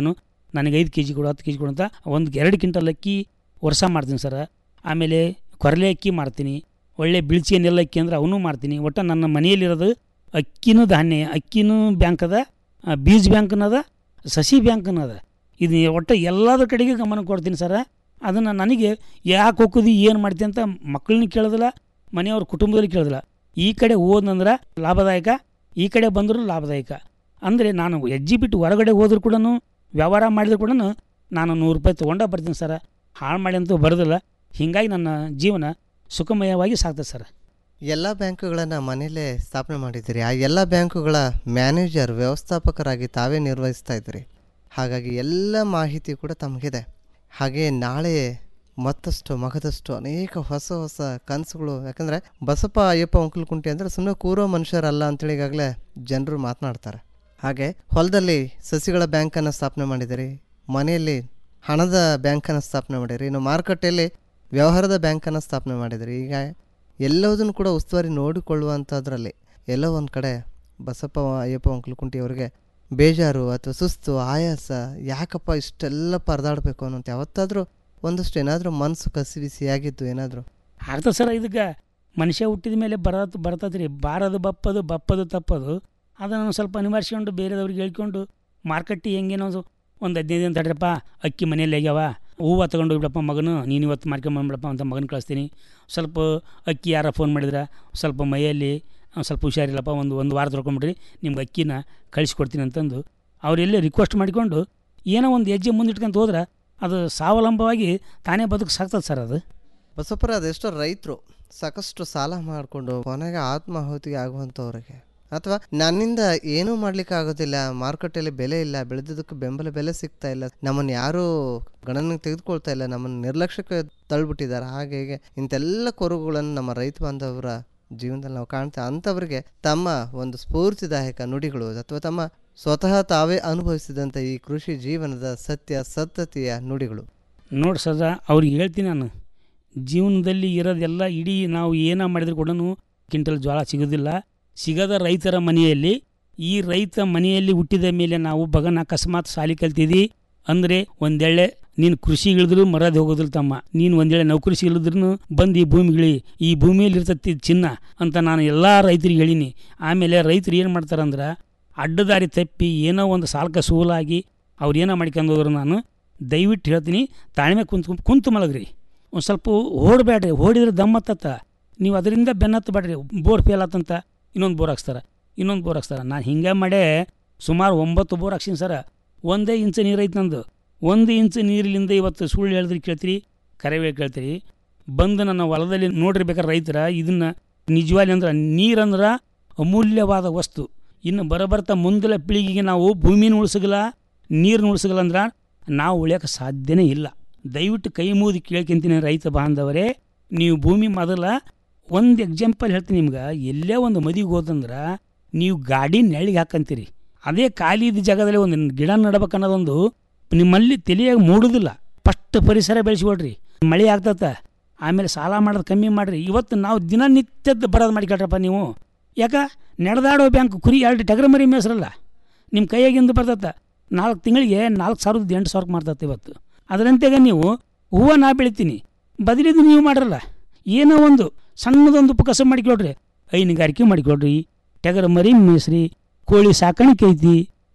ನನಗೆ ಐದು ಕೆ ಜಿ ಕೊಡು ಹತ್ತು ಕೆ ಜಿ ಕೊಡು ಅಂತ ಒಂದು ಎರಡು ಕ್ವಿಂಟಲ್ ಅಕ್ಕಿ ವರ್ಷ ಮಾಡ್ತೀನಿ ಸರ್ ಆಮೇಲೆ ಕೊರಲೆ ಅಕ್ಕಿ ಮಾಡ್ತೀನಿ ಒಳ್ಳೆ ಬಿಳ್ಚಿ ನೆಲ್ಲ ಅಕ್ಕಿ ಅಂದ್ರೆ ಅವನು ಮಾಡ್ತೀನಿ ಒಟ್ಟು ನನ್ನ ಮನೆಯಲ್ಲಿರೋದು ಅಕ್ಕಿನೂ ಧಾನ್ಯ ಅಕ್ಕಿನೂ ಬ್ಯಾಂಕ್ ಅದ ಆ, ಬೀಜ ಬ್ಯಾಂಕ್ನ ಅದ ಸಸಿ ಬ್ಯಾಂಕ್ನ ಅದ ಇದು ಒಟ್ಟು ಎಲ್ಲದ್ರ ಕಡೆಗೆ ಗಮನ ಕೊಡ್ತೀನಿ ಸರ ಅದನ್ನು ನನಗೆ ಯಾಕೆ ಹೋಗೋದು ಏನು ಮಾಡ್ತೀನಿ ಅಂತ ಮಕ್ಕಳನ್ನ ಕೇಳೋದಿಲ್ಲ ಮನೆಯವ್ರ ಕುಟುಂಬದಲ್ಲಿ ಕೇಳೋದಿಲ್ಲ ಈ ಕಡೆ ಹೋದ್ನಂದ್ರೆ ಲಾಭದಾಯಕ ಈ ಕಡೆ ಬಂದರೂ ಲಾಭದಾಯಕ ಅಂದರೆ ನಾನು ಹೆಜ್ಜೆ ಬಿಟ್ಟು ಹೊರಗಡೆ ಹೋದ್ರೂ ಕೂಡ ವ್ಯವಹಾರ ಮಾಡಿದ್ರು ಕೂಡ ನಾನು ನೂರು ರೂಪಾಯಿ ತೊಗೊಂಡೇ ಬರ್ತೀನಿ ಸರ ಹಾಳು ಮಾಡಿ ಅಂತೂ ಬರೋದಿಲ್ಲ ಹೀಗಾಗಿ ನನ್ನ ಜೀವನ ಸುಖಮಯವಾಗಿ ಸಾಗ್ತದೆ ಸರ್ ಎಲ್ಲ ಬ್ಯಾಂಕುಗಳನ್ನು ಮನೆಯಲ್ಲೇ ಸ್ಥಾಪನೆ ಮಾಡಿದ್ದೀರಿ ಆ ಎಲ್ಲ ಬ್ಯಾಂಕುಗಳ ಮ್ಯಾನೇಜರ್ ವ್ಯವಸ್ಥಾಪಕರಾಗಿ ತಾವೇ ನಿರ್ವಹಿಸ್ತಾ ಇದ್ದೀರಿ ಹಾಗಾಗಿ ಎಲ್ಲ ಮಾಹಿತಿ ಕೂಡ ತಮಗಿದೆ ಹಾಗೆ ನಾಳೆ ಮತ್ತಷ್ಟು ಮಗದಷ್ಟು ಅನೇಕ ಹೊಸ ಹೊಸ ಕನಸುಗಳು ಯಾಕಂದರೆ ಬಸಪ್ಪ ಅಯ್ಯಪ್ಪ ಅಂಕಲ್ಕುಂಟಿ ಅಂದರೆ ಸುಮ್ಮನೆ ಕೂರೋ ಮನುಷ್ಯರಲ್ಲ ಅಂತೇಳಿ ಈಗಾಗಲೇ ಜನರು ಮಾತನಾಡ್ತಾರೆ ಹಾಗೆ ಹೊಲದಲ್ಲಿ ಸಸಿಗಳ ಬ್ಯಾಂಕನ್ನು ಸ್ಥಾಪನೆ ಮಾಡಿದಿರಿ ಮನೆಯಲ್ಲಿ ಹಣದ ಬ್ಯಾಂಕನ್ನು ಸ್ಥಾಪನೆ ಮಾಡಿರಿ ಇನ್ನು ಮಾರುಕಟ್ಟೆಯಲ್ಲಿ ವ್ಯವಹಾರದ ಬ್ಯಾಂಕನ್ನು ಸ್ಥಾಪನೆ ಮಾಡಿದಿರಿ ಈಗ ಎಲ್ಲದನ್ನು ಕೂಡ ಉಸ್ತುವಾರಿ ನೋಡಿಕೊಳ್ಳುವಂಥದ್ರಲ್ಲಿ ಎಲ್ಲೋ ಒಂದು ಕಡೆ ಬಸಪ್ಪ ಅಯ್ಯಪ್ಪ ಅಂಕಲ್ಕುಂಟಿ ಅವರಿಗೆ ಬೇಜಾರು ಅಥವಾ ಸುಸ್ತು ಆಯಾಸ ಯಾಕಪ್ಪ ಇಷ್ಟೆಲ್ಲ ಪರದಾಡಬೇಕು ಅನ್ನೋಂತ ಯಾವತ್ತಾದರೂ ಒಂದಷ್ಟು ಏನಾದರೂ ಮನಸ್ಸು ಕಸಿವಿಸಿಯಾಗಿದ್ದು ಏನಾದರೂ ಆಗ್ತದೆ ಸರ್ ಇದಕ್ಕೆ ಮನುಷ್ಯ ಹುಟ್ಟಿದ ಮೇಲೆ ಬರತ್ ಬರ್ತದೆ ರೀ ಬಾರದು ಬಪ್ಪದು ಬಪ್ಪದು ತಪ್ಪದು ಅದನ್ನು ಸ್ವಲ್ಪ ನಿವಾರಿಸ್ಕೊಂಡು ಬೇರೆದವ್ರಿಗೆ ಹೇಳ್ಕೊಂಡು ಮಾರ್ಕೆಟ್ಟಿಗೆ ಹೆಂಗೇನೋ ಒಂದು ಒಂದು ಹದಿನೈದು ದಿನ ತಡ್ರಪ್ಪ ಅಕ್ಕಿ ಮನೆಯಲ್ಲಿ ಆಗ್ಯಾವ ಹೂವು ತಗೊಂಡು ಹೋಗ್ಬಿಡಪ್ಪ ಮಗನು ನೀನು ಇವತ್ತು ಮಾರ್ಕೊಂಬಂದ್ಬಿಡಪ್ಪ ಅಂತ ಮಗನ ಕಳಿಸ್ತೀನಿ ಸ್ವಲ್ಪ ಅಕ್ಕಿ ಯಾರ ಫೋನ್ ಮಾಡಿದ್ರೆ ಸ್ವಲ್ಪ ಮೈಯಲ್ಲಿ ಒಂದ್ ಸ್ವಲ್ಪ ಹುಷಾರಿಲ್ಲಪ್ಪ ಒಂದು ಒಂದು ವಾರ ತೊಳ್ಕೊಂಬಿಡ್ರಿ ನಿಮ್ಗೆ ಅಕ್ಕಿನ ಕಳಿಸ್ಕೊಡ್ತೀನಿ ಅಂತಂದು ಅವರೆಲ್ಲೇ ರಿಕ್ವೆಸ್ಟ್ ಮಾಡಿಕೊಂಡು ಏನೋ ಒಂದು ಹೆಜ್ಜೆ ಮುಂದಿಟ್ಕೊಂತ ಹೋದ್ರೆ ಅದು ಸ್ವಾವಲಂಬವಾಗಿ ತಾನೇ ಬದುಕು ಸಾಕ್ತದೆ ಸರ್ ಅದು ಬಸಪ್ಪರ ಅದೆಷ್ಟೋ ರೈತರು ಸಾಕಷ್ಟು ಸಾಲ ಮಾಡಿಕೊಂಡು ಕೊನೆಗೆ ಆತ್ಮಾಹುತಿಗೆ ಆಗುವಂಥವ್ರಿಗೆ ಅಥವಾ ನನ್ನಿಂದ ಏನೂ ಮಾಡ್ಲಿಕ್ಕೆ ಆಗೋದಿಲ್ಲ ಮಾರುಕಟ್ಟೆಯಲ್ಲಿ ಬೆಲೆ ಇಲ್ಲ ಬೆಳೆದಿದ್ದಕ್ಕೆ ಬೆಂಬಲ ಬೆಲೆ ಸಿಗ್ತಾ ಇಲ್ಲ ನಮ್ಮನ್ನು ಯಾರೂ ಗಣನೆಗೆ ತೆಗೆದುಕೊಳ್ತಾ ಇಲ್ಲ ನಮ್ಮನ್ನು ನಿರ್ಲಕ್ಷ್ಯಕ್ಕೆ ತಳ್ಳಿಬಿಟ್ಟಿದ್ದಾರೆ ಹಾಗೆ ಹೀಗೆ ಇಂಥೆಲ್ಲ ಕೊರಗುಗಳನ್ನು ನಮ್ಮ ರೈತ ಬಾಂಧವರ ಜೀವನದಲ್ಲಿ ನಾವು ಕಾಣ್ತಾ ಅಂಥವ್ರಿಗೆ ತಮ್ಮ ಒಂದು ಸ್ಫೂರ್ತಿದಾಯಕ ನುಡಿಗಳು ಅಥವಾ ತಮ್ಮ ಸ್ವತಃ ತಾವೇ ಅನುಭವಿಸಿದಂಥ ಈ ಕೃಷಿ ಜೀವನದ ಸತ್ಯ ಸತ್ತತೆಯ ನುಡಿಗಳು ನೋಡಿ ಸದಾ ಅವ್ರಿಗೆ ಹೇಳ್ತೀನಿ ನಾನು ಜೀವನದಲ್ಲಿ ಇರೋದೆಲ್ಲ ಇಡೀ ನಾವು ಏನ ಮಾಡಿದ್ರು ಕೂಡ ಕ್ವಿಂಟಲ್ ಜೋಳ ಸಿಗೋದಿಲ್ಲ ಸಿಗದ ರೈತರ ಮನೆಯಲ್ಲಿ ಈ ರೈತ ಮನೆಯಲ್ಲಿ ಹುಟ್ಟಿದ ಮೇಲೆ ನಾವು ಬಗನ ಅಕಸ್ಮಾತ್ ಸಾಲಿ ಕಲ್ತಿದ್ದಿ ಅಂದರೆ ಒಂದೆಳ್ಳೆ ನೀನು ಕೃಷಿ ಇಳಿದ್ರು ಮರದ ಹೋಗೋದಿಲ್ಲ ತಮ್ಮ ನೀನು ಒಂದೇಳೆ ನೌಕರಿ ಸಿಗಲಿದ್ರು ಬಂದು ಈ ಭೂಮಿಗಿಳಿ ಈ ಭೂಮಿಯಲ್ಲಿ ಇರ್ತತಿ ಚಿನ್ನ ಅಂತ ನಾನು ಎಲ್ಲ ರೈತರಿಗೆ ಹೇಳೀನಿ ಆಮೇಲೆ ರೈತರು ಏನು ಮಾಡ್ತಾರಂದ್ರೆ ಅಡ್ಡದಾರಿ ತಪ್ಪಿ ಏನೋ ಒಂದು ಸಾಲಕ ಸೂಲಾಗಿ ಅವ್ರು ಏನೋ ಮಾಡ್ಕೊಂಡು ಹೋದ್ರು ನಾನು ದಯವಿಟ್ಟು ಹೇಳ್ತೀನಿ ತಾಳ್ಮೆ ಕುಂತು ಕುಂತು ಮಲಗ್ರಿ ಒಂದು ಸ್ವಲ್ಪ ಓಡಬೇಡ್ರಿ ಓಡಿದ್ರೆ ದಮ್ಮತ್ತತ್ತ ನೀವು ಅದರಿಂದ ಬೆನ್ನತ್ತಬೇಡ್ರಿ ಬೋರ್ ಫೇಲ್ ಆತಂತ ಇನ್ನೊಂದು ಬೋರ್ ಹಾಕ್ಸ್ತಾರೆ ಇನ್ನೊಂದು ಬೋರ್ ಹಾಕ್ಸ್ತಾರೆ ನಾನು ಹಿಂಗೆ ಮಾಡೇ ಸುಮಾರು ಒಂಬತ್ತು ಬೋರ್ ಹಾಕ್ಸೀನಿ ಸರ ಒಂದೇ ಇಂಚು ನೀರು ಐತೆ ನಂದು ಒಂದು ಇಂಚು ನೀರಿಲಿಂದ ಇವತ್ತು ಸುಳ್ಳು ಹೇಳಿದ್ರಿ ಕೇಳ್ತೀರಿ ಕರೆವೇ ಕೇಳ್ತೀರಿ ಬಂದು ನನ್ನ ಹೊಲದಲ್ಲಿ ನೋಡಿರ್ಬೇಕಾರೆ ರೈತರ ಇದನ್ನು ನಿಜವಾಗಿ ಅಂದ್ರೆ ನೀರಂದ್ರೆ ಅಮೂಲ್ಯವಾದ ವಸ್ತು ಇನ್ನು ಬರಬರ್ತಾ ಮುಂದಿನ ಪೀಳಿಗೆಗೆ ನಾವು ಭೂಮಿನ ಉಳಿಸಗಲ್ಲ ನೀರನ್ನ ಉಳಿಸಗಲ್ಲ ಅಂದ್ರೆ ನಾವು ಉಳಿಯೋಕೆ ಸಾಧ್ಯನೇ ಇಲ್ಲ ದಯವಿಟ್ಟು ಕೈ ಮುಗಿದು ಕೇಳ್ಕೊಂತೀನಿ ರೈತ ಬಾಂಧವರೇ ನೀವು ಭೂಮಿ ಮೊದಲ ಒಂದು ಎಕ್ಸಾಂಪಲ್ ಹೇಳ್ತೀನಿ ನಿಮ್ಗೆ ಎಲ್ಲೇ ಒಂದು ಮದಿಗೆ ಹೋದಂದ್ರೆ ನೀವು ಗಾಡಿ ನೆಳ್ಳಿಗೆ ಹಾಕಂತೀರಿ ಅದೇ ಖಾಲಿ ಇದ್ದ ಜಾಗದಲ್ಲಿ ಒಂದು ಗಿಡ ನಡ್ಬೇಕನ್ನೋದೊಂದು ನಿಮ್ಮಲ್ಲಿ ತಲೆಯಾಗಿ ಮೂಡುದಿಲ್ಲ ಫಸ್ಟ್ ಪರಿಸರ ಬೆಳೆಸ್ಕೊಡ್ರಿ ಮಳೆ ಆಗ್ತತ ಆಮೇಲೆ ಸಾಲ ಮಾಡೋದು ಕಮ್ಮಿ ಮಾಡಿರಿ ಇವತ್ತು ನಾವು ದಿನನಿತ್ಯದ ಬರೋದು ಮಾಡಿಕೊಳ್ರಪ್ಪ ನೀವು ಯಾಕ ನಡೆದಾಡೋ ಬ್ಯಾಂಕ್ ಕುರಿ ಎರಡು ಟಗರ ಮರಿ ಮೇಸ್ರಲ್ಲ ನಿಮ್ಮ ಕೈಯಾಗಿಂದ ಬರ್ತತ್ತ ನಾಲ್ಕು ತಿಂಗಳಿಗೆ ನಾಲ್ಕು ಸಾವಿರದ ಎಂಟು ಸಾವಿರಕ್ಕೆ ಮಾಡ್ತತ್ತೆ ಇವತ್ತು ಅದರಂತೆಗೆ ನೀವು ಹೂವು ನಾ ಬೆಳಿತೀನಿ ಬದಲಿದ್ದು ನೀವು ಮಾಡ್ರಲ್ಲ ಏನೋ ಒಂದು ಸಣ್ಣದೊಂದು ಕಸ ಮಾಡಿಕೊಳ್ರಿ ಹೈನುಗಾರಿಕೆ ಮಾಡಿಕೊಡ್ರಿ ಟಗರ ಮರಿ ಮೇಸ್ರಿ ಕೋಳಿ ಸಾಕಾಣಿಕೆ ಐತಿ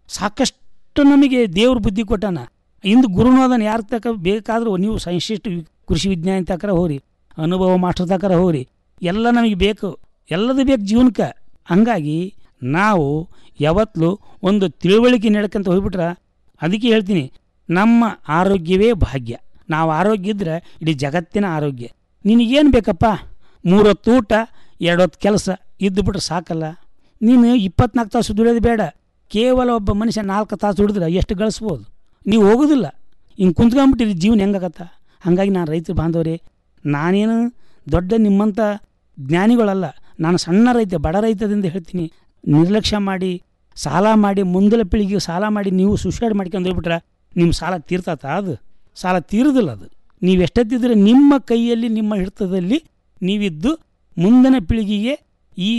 ಸಾಕಷ್ಟು ನಮಗೆ ದೇವ್ರ ಬುದ್ಧಿ ಕೊಟ್ಟಾನ ಇಂದು ಗುರುನಾದನ ಯಾರ ತಕ ಬೇಕಾದರೂ ನೀವು ಸೈನ್ಸಿಸ್ಟ್ ಕೃಷಿ ವಿಜ್ಞಾನಿ ತಕರ ಹೋಗ್ರಿ ಅನುಭವ ಮಾಸ್ಟರ್ ತಕರ ಹೋಗ್ರಿ ಎಲ್ಲ ನಮಗೆ ಬೇಕು ಎಲ್ಲದು ಬೇಕು ಜೀವನಕ್ಕೆ ಹಂಗಾಗಿ ನಾವು ಯಾವತ್ತೂ ಒಂದು ತಿಳುವಳಿಕೆ ನಡ್ಕಂತ ಹೋಗ್ಬಿಟ್ರೆ ಅದಕ್ಕೆ ಹೇಳ್ತೀನಿ ನಮ್ಮ ಆರೋಗ್ಯವೇ ಭಾಗ್ಯ ನಾವು ಆರೋಗ್ಯ ಇದ್ದರೆ ಇಡೀ ಜಗತ್ತಿನ ಆರೋಗ್ಯ ನಿನಗೇನು ಬೇಕಪ್ಪ ಮೂರೊತ್ತು ಊಟ ಎರಡೊತ್ತು ಕೆಲಸ ಇದ್ದು ಬಿಟ್ರೆ ಸಾಕಲ್ಲ ನೀನು ಇಪ್ಪತ್ನಾಲ್ಕು ತಾಸು ದುಡಿಯೋದು ಬೇಡ ಕೇವಲ ಒಬ್ಬ ಮನುಷ್ಯ ನಾಲ್ಕು ತಾಸು ದುಡಿದ್ರೆ ಎಷ್ಟು ಗಳಿಸ್ಬೋದು ನೀವು ಹೋಗೋದಿಲ್ಲ ಹಿಂಗೆ ಕುಂತ್ಕೊಂಡ್ಬಿಟ್ಟಿರಿ ಜೀವನ ಹೆಂಗಾಗತ್ತ ಹಾಗಾಗಿ ನಾನು ರೈತರು ಬಾಂಧವರೇ ನಾನೇನು ದೊಡ್ಡ ನಿಮ್ಮಂಥ ಜ್ಞಾನಿಗಳಲ್ಲ ನಾನು ಸಣ್ಣ ರೈತ ಬಡ ರೈತದಿಂದ ಹೇಳ್ತೀನಿ ನಿರ್ಲಕ್ಷ್ಯ ಮಾಡಿ ಸಾಲ ಮಾಡಿ ಮುಂದಿನ ಪೀಳಿಗೆಗೆ ಸಾಲ ಮಾಡಿ ನೀವು ಸುಸೈಡ್ ಮಾಡ್ಕೊಂಡು ಹೋಗ್ಬಿಟ್ರೆ ನಿಮ್ಮ ಸಾಲ ತೀರ್ತಾತ ಅದು ಸಾಲ ತೀರುದಿಲ್ಲ ಅದು ನೀವು ಎಷ್ಟೊತ್ತಿದ್ರೆ ನಿಮ್ಮ ಕೈಯಲ್ಲಿ ನಿಮ್ಮ ಹಿಡಿತದಲ್ಲಿ ನೀವಿದ್ದು ಮುಂದಿನ ಪೀಳಿಗೆಗೆ ಈ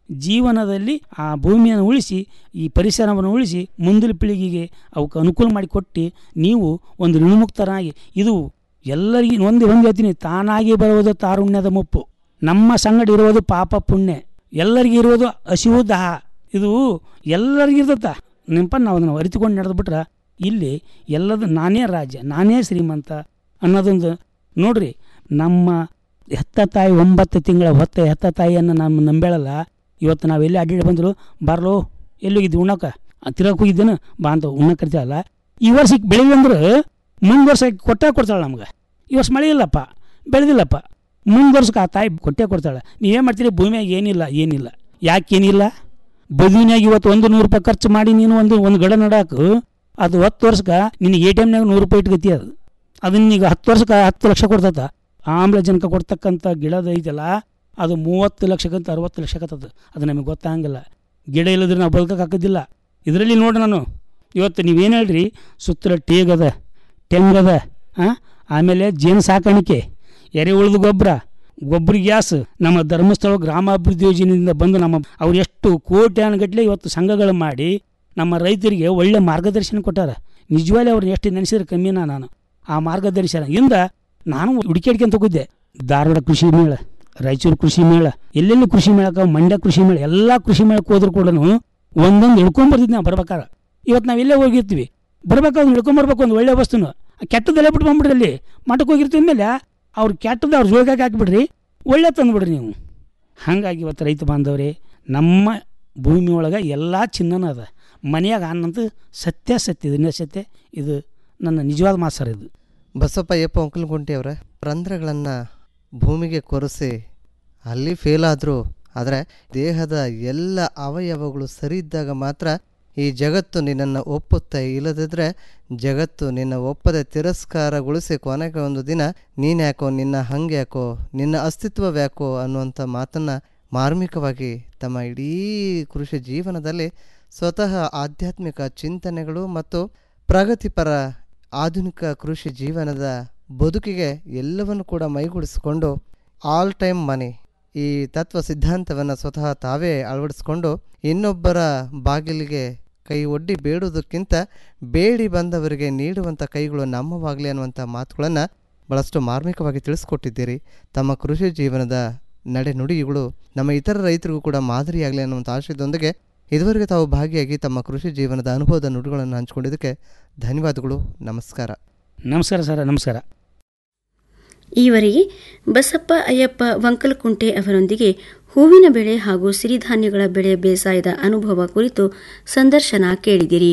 ಜೀವನದಲ್ಲಿ ಆ ಭೂಮಿಯನ್ನು ಉಳಿಸಿ ಈ ಪರಿಸರವನ್ನು ಉಳಿಸಿ ಮುಂದಿನ ಪೀಳಿಗೆಗೆ ಅವಕ್ಕೆ ಅನುಕೂಲ ಮಾಡಿಕೊಟ್ಟು ನೀವು ಒಂದು ಋಣಮುಕ್ತರಾಗಿ ಇದು ಎಲ್ಲರಿಗೂ ಒಂದು ಒಂದು ಹೇಳ್ತೀನಿ ತಾನಾಗಿ ಬರುವುದು ತಾರುಣ್ಯದ ಮುಪ್ಪು ನಮ್ಮ ಸಂಗಡ ಇರುವುದು ಪಾಪ ಪುಣ್ಯ ಎಲ್ಲರಿಗೂ ಇರುವುದು ಹಸಿವು ದಾಹ ಇದು ಎಲ್ಲರಿಗೂ ಇರ್ತತ್ತ ನೆನಪ ನಾವು ಅದನ್ನು ಅರಿತುಕೊಂಡು ನಡೆದ್ಬಿಟ್ರೆ ಇಲ್ಲಿ ಎಲ್ಲದು ನಾನೇ ರಾಜ್ಯ ನಾನೇ ಶ್ರೀಮಂತ ಅನ್ನೋದೊಂದು ನೋಡ್ರಿ ನಮ್ಮ ಹೆತ್ತ ತಾಯಿ ಒಂಬತ್ತು ತಿಂಗಳ ಹೊತ್ತ ಹೆತ್ತ ತಾಯಿಯನ್ನು ನಮ್ಮ ನಂಬೇಳಲ್ಲ ಇವತ್ತು ನಾವು ಎಲ್ಲಿ ಅಡ್ಡಾಡಿ ಬಂದರು ಬಾರ್ಲೋ ಎಲ್ಲಿ ಹೋಗಿದ್ವಿ ಉಣ್ಣಕ ತಿರಕ್ಕೆ ಹೋಗಿದ್ದೇನು ಬಾ ಅಂತ ಉಣ್ಣಕ್ಕೆ ಕರಿತಾವಲ್ಲ ಈ ವರ್ಷ ಬೆಳೆವಿ ಅಂದ್ರೆ ಮುಂದೆ ವರ್ಷ ಕೊಟ್ಟೆ ಕೊಡ್ತಾಳೆ ನಮ್ಗೆ ಈ ವರ್ಷ ಮಳೆ ಇಲ್ಲಪ್ಪ ಬೆಳೆದಿಲ್ಲಪ್ಪ ಮುಂದೆ ವರ್ಷಕ್ಕೆ ಆ ತಾಯಿ ಕೊಟ್ಟೆ ಕೊಡ್ತಾಳೆ ನೀವೇನು ಮಾಡ್ತೀರಿ ಭೂಮಿಯಾಗ ಏನಿಲ್ಲ ಏನಿಲ್ಲ ಯಾಕೆ ಏನಿಲ್ಲ ಬದುವಿನಾಗ ಇವತ್ತು ಒಂದು ನೂರು ರೂಪಾಯಿ ಖರ್ಚು ಮಾಡಿ ನೀನು ಒಂದು ಒಂದು ಗಡ ನಡಾಕು ಅದು ಹತ್ತು ವರ್ಷಕ್ಕೆ ನಿನಗೆ ಎ ಟಿ ಎಮ್ನಾಗ ನೂರು ರೂಪಾಯಿ ಇಟ್ಕತಿ ಅದು ಅದು ನಿನಗೆ ಹತ್ತು ವರ್ಷಕ್ಕೆ ಹತ್ತು ಲಕ್ಷ ಕೊಡ್ತತ ಆಮ್ಲಜನಕ ಕೊಡ್ತಕ್ಕಂಥ ಗಿಡದ ಐತಲ್ಲ ಅದು ಮೂವತ್ತು ಲಕ್ಷಕ್ಕಂತ ಅರವತ್ತು ಲಕ್ಷಕ್ಕತ್ತದ ಅದು ನಮಗೆ ಗೊತ್ತಾಗಂಗಿಲ್ಲ ಗಿಡ ಇಲ್ಲದ್ರೆ ನಾವು ಬದುಕಕ್ಕಾಗೋದಿಲ್ಲ ಇದರಲ್ಲಿ ನೋಡಿ ನಾನು ಇವತ್ತು ನೀವೇನು ಹೇಳ್ರಿ ಸುತ್ತಲ ಟೇಗದ ತೆಂಗದ ಹಾಂ ಆಮೇಲೆ ಜೇನು ಸಾಕಾಣಿಕೆ ಎರೆಹುಳದ ಗೊಬ್ಬರ ಗೊಬ್ಬರ ಗ್ಯಾಸ್ ನಮ್ಮ ಧರ್ಮಸ್ಥಳ ಗ್ರಾಮಾಭಿವೃದ್ಧಿ ಯೋಜನೆಯಿಂದ ಬಂದು ನಮ್ಮ ಅವ್ರು ಎಷ್ಟು ಕೋಟ್ಯಾನುಗಟ್ಟಲೆ ಇವತ್ತು ಸಂಘಗಳು ಮಾಡಿ ನಮ್ಮ ರೈತರಿಗೆ ಒಳ್ಳೆ ಮಾರ್ಗದರ್ಶನ ಕೊಟ್ಟಾರ ನಿಜವಾಗ್ಲೂ ಅವ್ರನ್ನ ಎಷ್ಟು ನೆನೆಸಿದ್ರೆ ಕಮ್ಮಿನ ನಾನು ಆ ಮಾರ್ಗದರ್ಶನ ಇಂದ ನಾನು ಹುಡುಕಾಡ್ಕೊಂತ ಹೋಗಿದ್ದೆ ಧಾರವಾಡ ಕೃಷಿ ಮೇಳ ರಾಯಚೂರು ಕೃಷಿ ಮೇಳ ಎಲ್ಲೆಲ್ಲಿ ಕೃಷಿ ಮೇಳಕ್ಕೆ ಮಂಡ್ಯ ಕೃಷಿ ಮೇಳ ಎಲ್ಲ ಕೃಷಿ ಮೇಳಕ್ಕೆ ಹೋದ್ರು ಕೂಡ ಒಂದೊಂದು ಹಿಡ್ಕೊಂಬರ್ತಿದ್ದೆ ನಾವು ಬರ್ಬೇಕಾರೆ ಇವತ್ತು ನಾವು ಎಲ್ಲೇ ಹೋಗಿರ್ತೀವಿ ಬರ್ಬೇಕಾದ್ರೆ ಹಿಡ್ಕೊಂಬರ್ಬೇಕು ಒಂದು ಒಳ್ಳೆ ವಸ್ತುನು ಕೆಟ್ಟದೆಲ್ಲ ಬಿಟ್ಟು ಬಂದ್ಬಿಡ್ರಿ ಅಲ್ಲಿ ಮಠಕ್ಕೆ ಹೋಗಿರ್ತೀವಿ ಮೇಲೆ ಅವ್ರು ಕೆಟ್ಟದ್ದು ಅವ್ರ ಜೋಗಾಗಿ ಹಾಕಿಬಿಡ್ರಿ ಒಳ್ಳೆ ತಂದುಬಿಡ್ರಿ ನೀವು ಹಾಗಾಗಿ ಇವತ್ತು ರೈತ ಬಾಂಧವರೇ ನಮ್ಮ ಭೂಮಿ ಒಳಗೆ ಎಲ್ಲ ಚಿನ್ನನ ಅದ ಮನೆಯಾಗ ಅನ್ನಂತ ಸತ್ಯ ಸತ್ಯ ಇದು ಸತ್ಯ ಇದು ನನ್ನ ನಿಜವಾದ ಮಾತು ಸರ್ ಇದು ಬಸಪ್ಪ ಅಯ್ಯಪ್ಪ ಅಂಕಲ್ಗುಂಟಿ ಅವರ ರಂಧ್ರಗಳನ್ನು ಭೂಮಿಗೆ ಕೊರೆಸಿ ಅಲ್ಲಿ ಫೇಲ್ ಆದರೂ ಆದರೆ ದೇಹದ ಎಲ್ಲ ಅವಯವಗಳು ಸರಿ ಇದ್ದಾಗ ಮಾತ್ರ ಈ ಜಗತ್ತು ನಿನ್ನನ್ನು ಒಪ್ಪುತ್ತೆ ಇಲ್ಲದಿದ್ದರೆ ಜಗತ್ತು ನಿನ್ನ ಒಪ್ಪದೆ ತಿರಸ್ಕಾರಗೊಳಿಸಿ ಕೊನೆಗೆ ಒಂದು ದಿನ ನೀನು ಯಾಕೋ ನಿನ್ನ ಹಂಗೆ ಯಾಕೋ ನಿನ್ನ ಅಸ್ತಿತ್ವವ್ಯಾಕೋ ಅನ್ನುವಂಥ ಮಾತನ್ನು ಮಾರ್ಮಿಕವಾಗಿ ತಮ್ಮ ಇಡೀ ಕೃಷಿ ಜೀವನದಲ್ಲಿ ಸ್ವತಃ ಆಧ್ಯಾತ್ಮಿಕ ಚಿಂತನೆಗಳು ಮತ್ತು ಪ್ರಗತಿಪರ ಆಧುನಿಕ ಕೃಷಿ ಜೀವನದ ಬದುಕಿಗೆ ಎಲ್ಲವನ್ನು ಕೂಡ ಮೈಗೂಡಿಸಿಕೊಂಡು ಆಲ್ ಟೈಮ್ ಮನಿ ಈ ತತ್ವ ಸಿದ್ಧಾಂತವನ್ನು ಸ್ವತಃ ತಾವೇ ಅಳವಡಿಸ್ಕೊಂಡು ಇನ್ನೊಬ್ಬರ ಬಾಗಿಲಿಗೆ ಕೈ ಒಡ್ಡಿ ಬೇಡುವುದಕ್ಕಿಂತ ಬೇಡಿ ಬಂದವರಿಗೆ ನೀಡುವಂಥ ಕೈಗಳು ನಮ್ಮವಾಗಲಿ ಅನ್ನುವಂಥ ಮಾತುಗಳನ್ನು ಭಾಳಷ್ಟು ಮಾರ್ಮಿಕವಾಗಿ ತಿಳಿಸ್ಕೊಟ್ಟಿದ್ದೀರಿ ತಮ್ಮ ಕೃಷಿ ಜೀವನದ ನಡೆನುಡಿಗಳು ನಮ್ಮ ಇತರ ರೈತರಿಗೂ ಕೂಡ ಮಾದರಿಯಾಗಲಿ ಅನ್ನುವಂಥ ಆಶಯದೊಂದಿಗೆ ಇದುವರೆಗೆ ತಾವು ಭಾಗಿಯಾಗಿ ತಮ್ಮ ಕೃಷಿ ಜೀವನದ ಅನುಭವದ ನುಡಿಗಳನ್ನು ಹಂಚಿಕೊಂಡಿದ್ದಕ್ಕೆ ಧನ್ಯವಾದಗಳು ನಮಸ್ಕಾರ ನಮಸ್ಕಾರ ಸರ ನಮಸ್ಕಾರ ಈವರೆಗೆ ಬಸಪ್ಪ ಅಯ್ಯಪ್ಪ ವಂಕಲಕುಂಟೆ ಅವರೊಂದಿಗೆ ಹೂವಿನ ಬೆಳೆ ಹಾಗೂ ಸಿರಿಧಾನ್ಯಗಳ ಬೆಳೆ ಬೇಸಾಯದ ಅನುಭವ ಕುರಿತು ಸಂದರ್ಶನ ಕೇಳಿದಿರಿ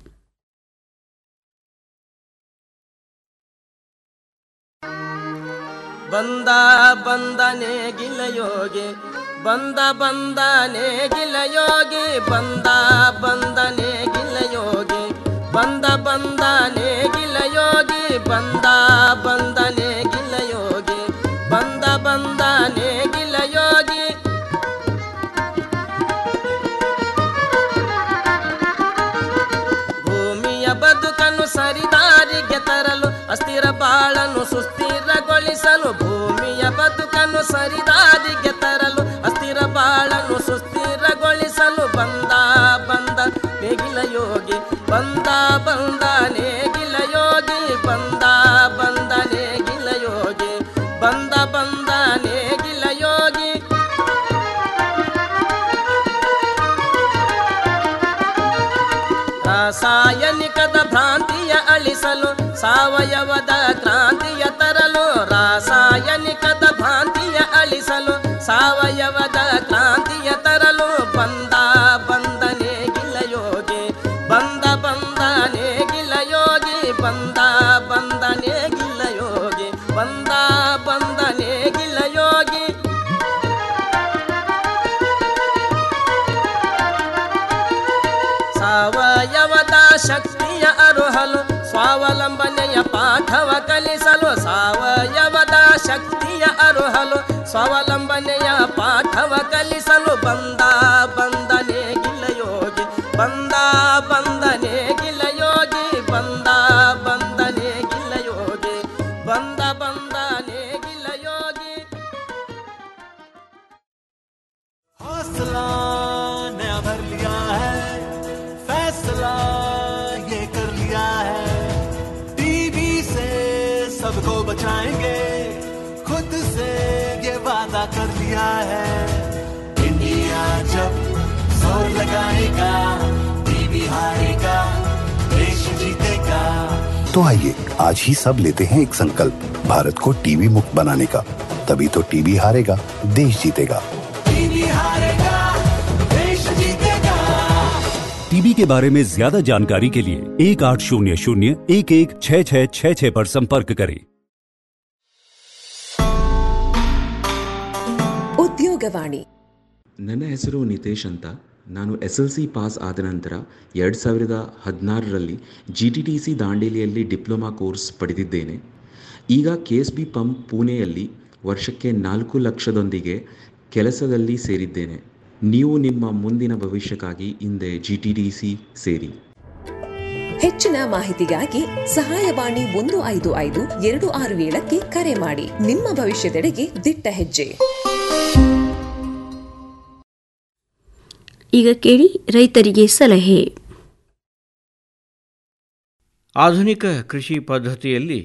ಬಂದ ಬಂದನೆ ಗಿಲಯೋಗಿ ಬಂದ ಬಂದನೆ ಗಿಲಯೋಗಿ ಬಂದ ಬಂದನೆ ಗಿಲಯೋಗಿ ಬಂದ ಬಂದನೆ ಗಿಲಯೋಗಿ ಬಂದ ಬಂದನೆ ಗಿಲಯೋಗಿ ಬಂದ ಬಂದನೆ ಗಿಲಯೋಗಿ ಭೂಮಿಯ ಬದುಕನ್ನು ಸರಿದಾರಿಗೆ ತರಲು ಅಸ್ಥಿರ ಬಾಳನ್ನು ಸುಸ್ಥಿರಗೊಳಿಸಲು ಭೂಮಿಯ ಬದುಕನ್ನು ಸರಿದಾರಿಗೆ ತರಲು ಅಸ್ಥಿರ ಬಾಳನ್ನು ಸುಸ್ಥಿರಗೊಳಿಸಲು ಬಂದ ಬಂದ ನೇಗಿಲ ಯೋಗಿ ಬಂದ ಬಂದ ನೇಗಿಲ ಯೋಗಿ ಬಂದ ಬಂದ ನೇಗಿಲ ಯೋಗಿ ಬಂದ ಬಂದ ನೇಗಿಲ ಯೋಗಿ ರಾಸಾಯನಿಕದ ಭ್ರಾಂತಿಯ ಅಳಿಸಲು ಸಾವಯವದ ಕ್ರಾಂತಿಯ ತರಲು ರಾಸಾಯನಿಕದ ಭ್ರಾಂತಿಯ ಅಳಿಸಲು ಸಾವಯವದ ಕ್ರಾಂತಿಯ ತರಲು ಬಂದ ಬಂದನೆ ಗಿಲಯೋಗಿ ಬಂದ ಬಂದನೆ ಗಿಲಯೋಗಿ ಬಂದ ಬಂದನೆ ಗಿಲಯೋಗಿ ಬಂದ ಬಂದನೆ ಗಿಲಯೋಗಿ ಸಾವಯವದ ಶಕ್ತಿಯ ಅರುಹಲು ಸ್ವಾವಲಂಬನೆಯ ಪಾಠವ ಕಲಿಸಲು ಸಾವಯವದ ಶಕ್ತಿಯ ಅರುಹಲು ಸ್ವಾವಲಂಬನೆಯ ಪಾಠವ ಕಲಿಸಲು ಬಂದ ಬಂದನೆ ಗಿಲಯೋಗಿ ಬಂದ ಬಂದನೆ ಗಿಲಯೋಗಿ ಬಂದ ಬಂದನೆ ಗಿಲಯೋಗಿ ಬಂದ ಬಂದನೆ ಗಿಲಯೋಗಿ ಹೌಸಲಾ हारेगा टीबी हारेगा देश जीतेगा तो आइए आज ही सब लेते हैं एक संकल्प भारत को टीबी मुक्त बनाने का तभी तो टीबी हारेगा देश जीतेगा टीबी हारेगा देश जीतेगा टीबी के बारे में ज्यादा जानकारी के लिए एक आठ शून्य शून्य एक एक छः छः छः छः पर संपर्क करें ಉದ್ಯೋಗವಾಣಿ ನನ್ನ ಹೆಸರು ನಿತೇಶ್ ಅಂತ ನಾನು ಎಸ್ ಎಲ್ ಸಿ ಪಾಸ್ ಆದ ನಂತರ ಎರಡು ಸಾವಿರದ ಹದಿನಾರರಲ್ಲಿ ಜಿ ಟಿ ಟಿ ಸಿ ದಾಂಡೇಲಿಯಲ್ಲಿ ಡಿಪ್ಲೊಮಾ ಕೋರ್ಸ್ ಪಡೆದಿದ್ದೇನೆ ಈಗ ಕೆ ಎಸ್ ಬಿ ಪಂಪ್ ಪುಣೆಯಲ್ಲಿ ವರ್ಷಕ್ಕೆ ನಾಲ್ಕು ಲಕ್ಷದೊಂದಿಗೆ ಕೆಲಸದಲ್ಲಿ ಸೇರಿದ್ದೇನೆ ನೀವು ನಿಮ್ಮ ಮುಂದಿನ ಭವಿಷ್ಯಕ್ಕಾಗಿ ಹಿಂದೆ ಜಿ ಟಿ ಟಿ ಸಿ ಸೇರಿ ಹೆಚ್ಚಿನ ಮಾಹಿತಿಗಾಗಿ ಸಹಾಯವಾಣಿ ಒಂದು ಐದು ಐದು ಎರಡು ಆರು ಏಳಕ್ಕೆ ಕರೆ ಮಾಡಿ ನಿಮ್ಮ ಭವಿಷ್ಯದೆಡೆಗೆ ದಿಟ್ಟ ಹೆಜ್ಜೆ ಈಗ ಕೇಳಿ ರೈತರಿಗೆ ಸಲಹೆ ಆಧುನಿಕ ಕೃಷಿ ಪದ್ಧತಿಯಲ್ಲಿ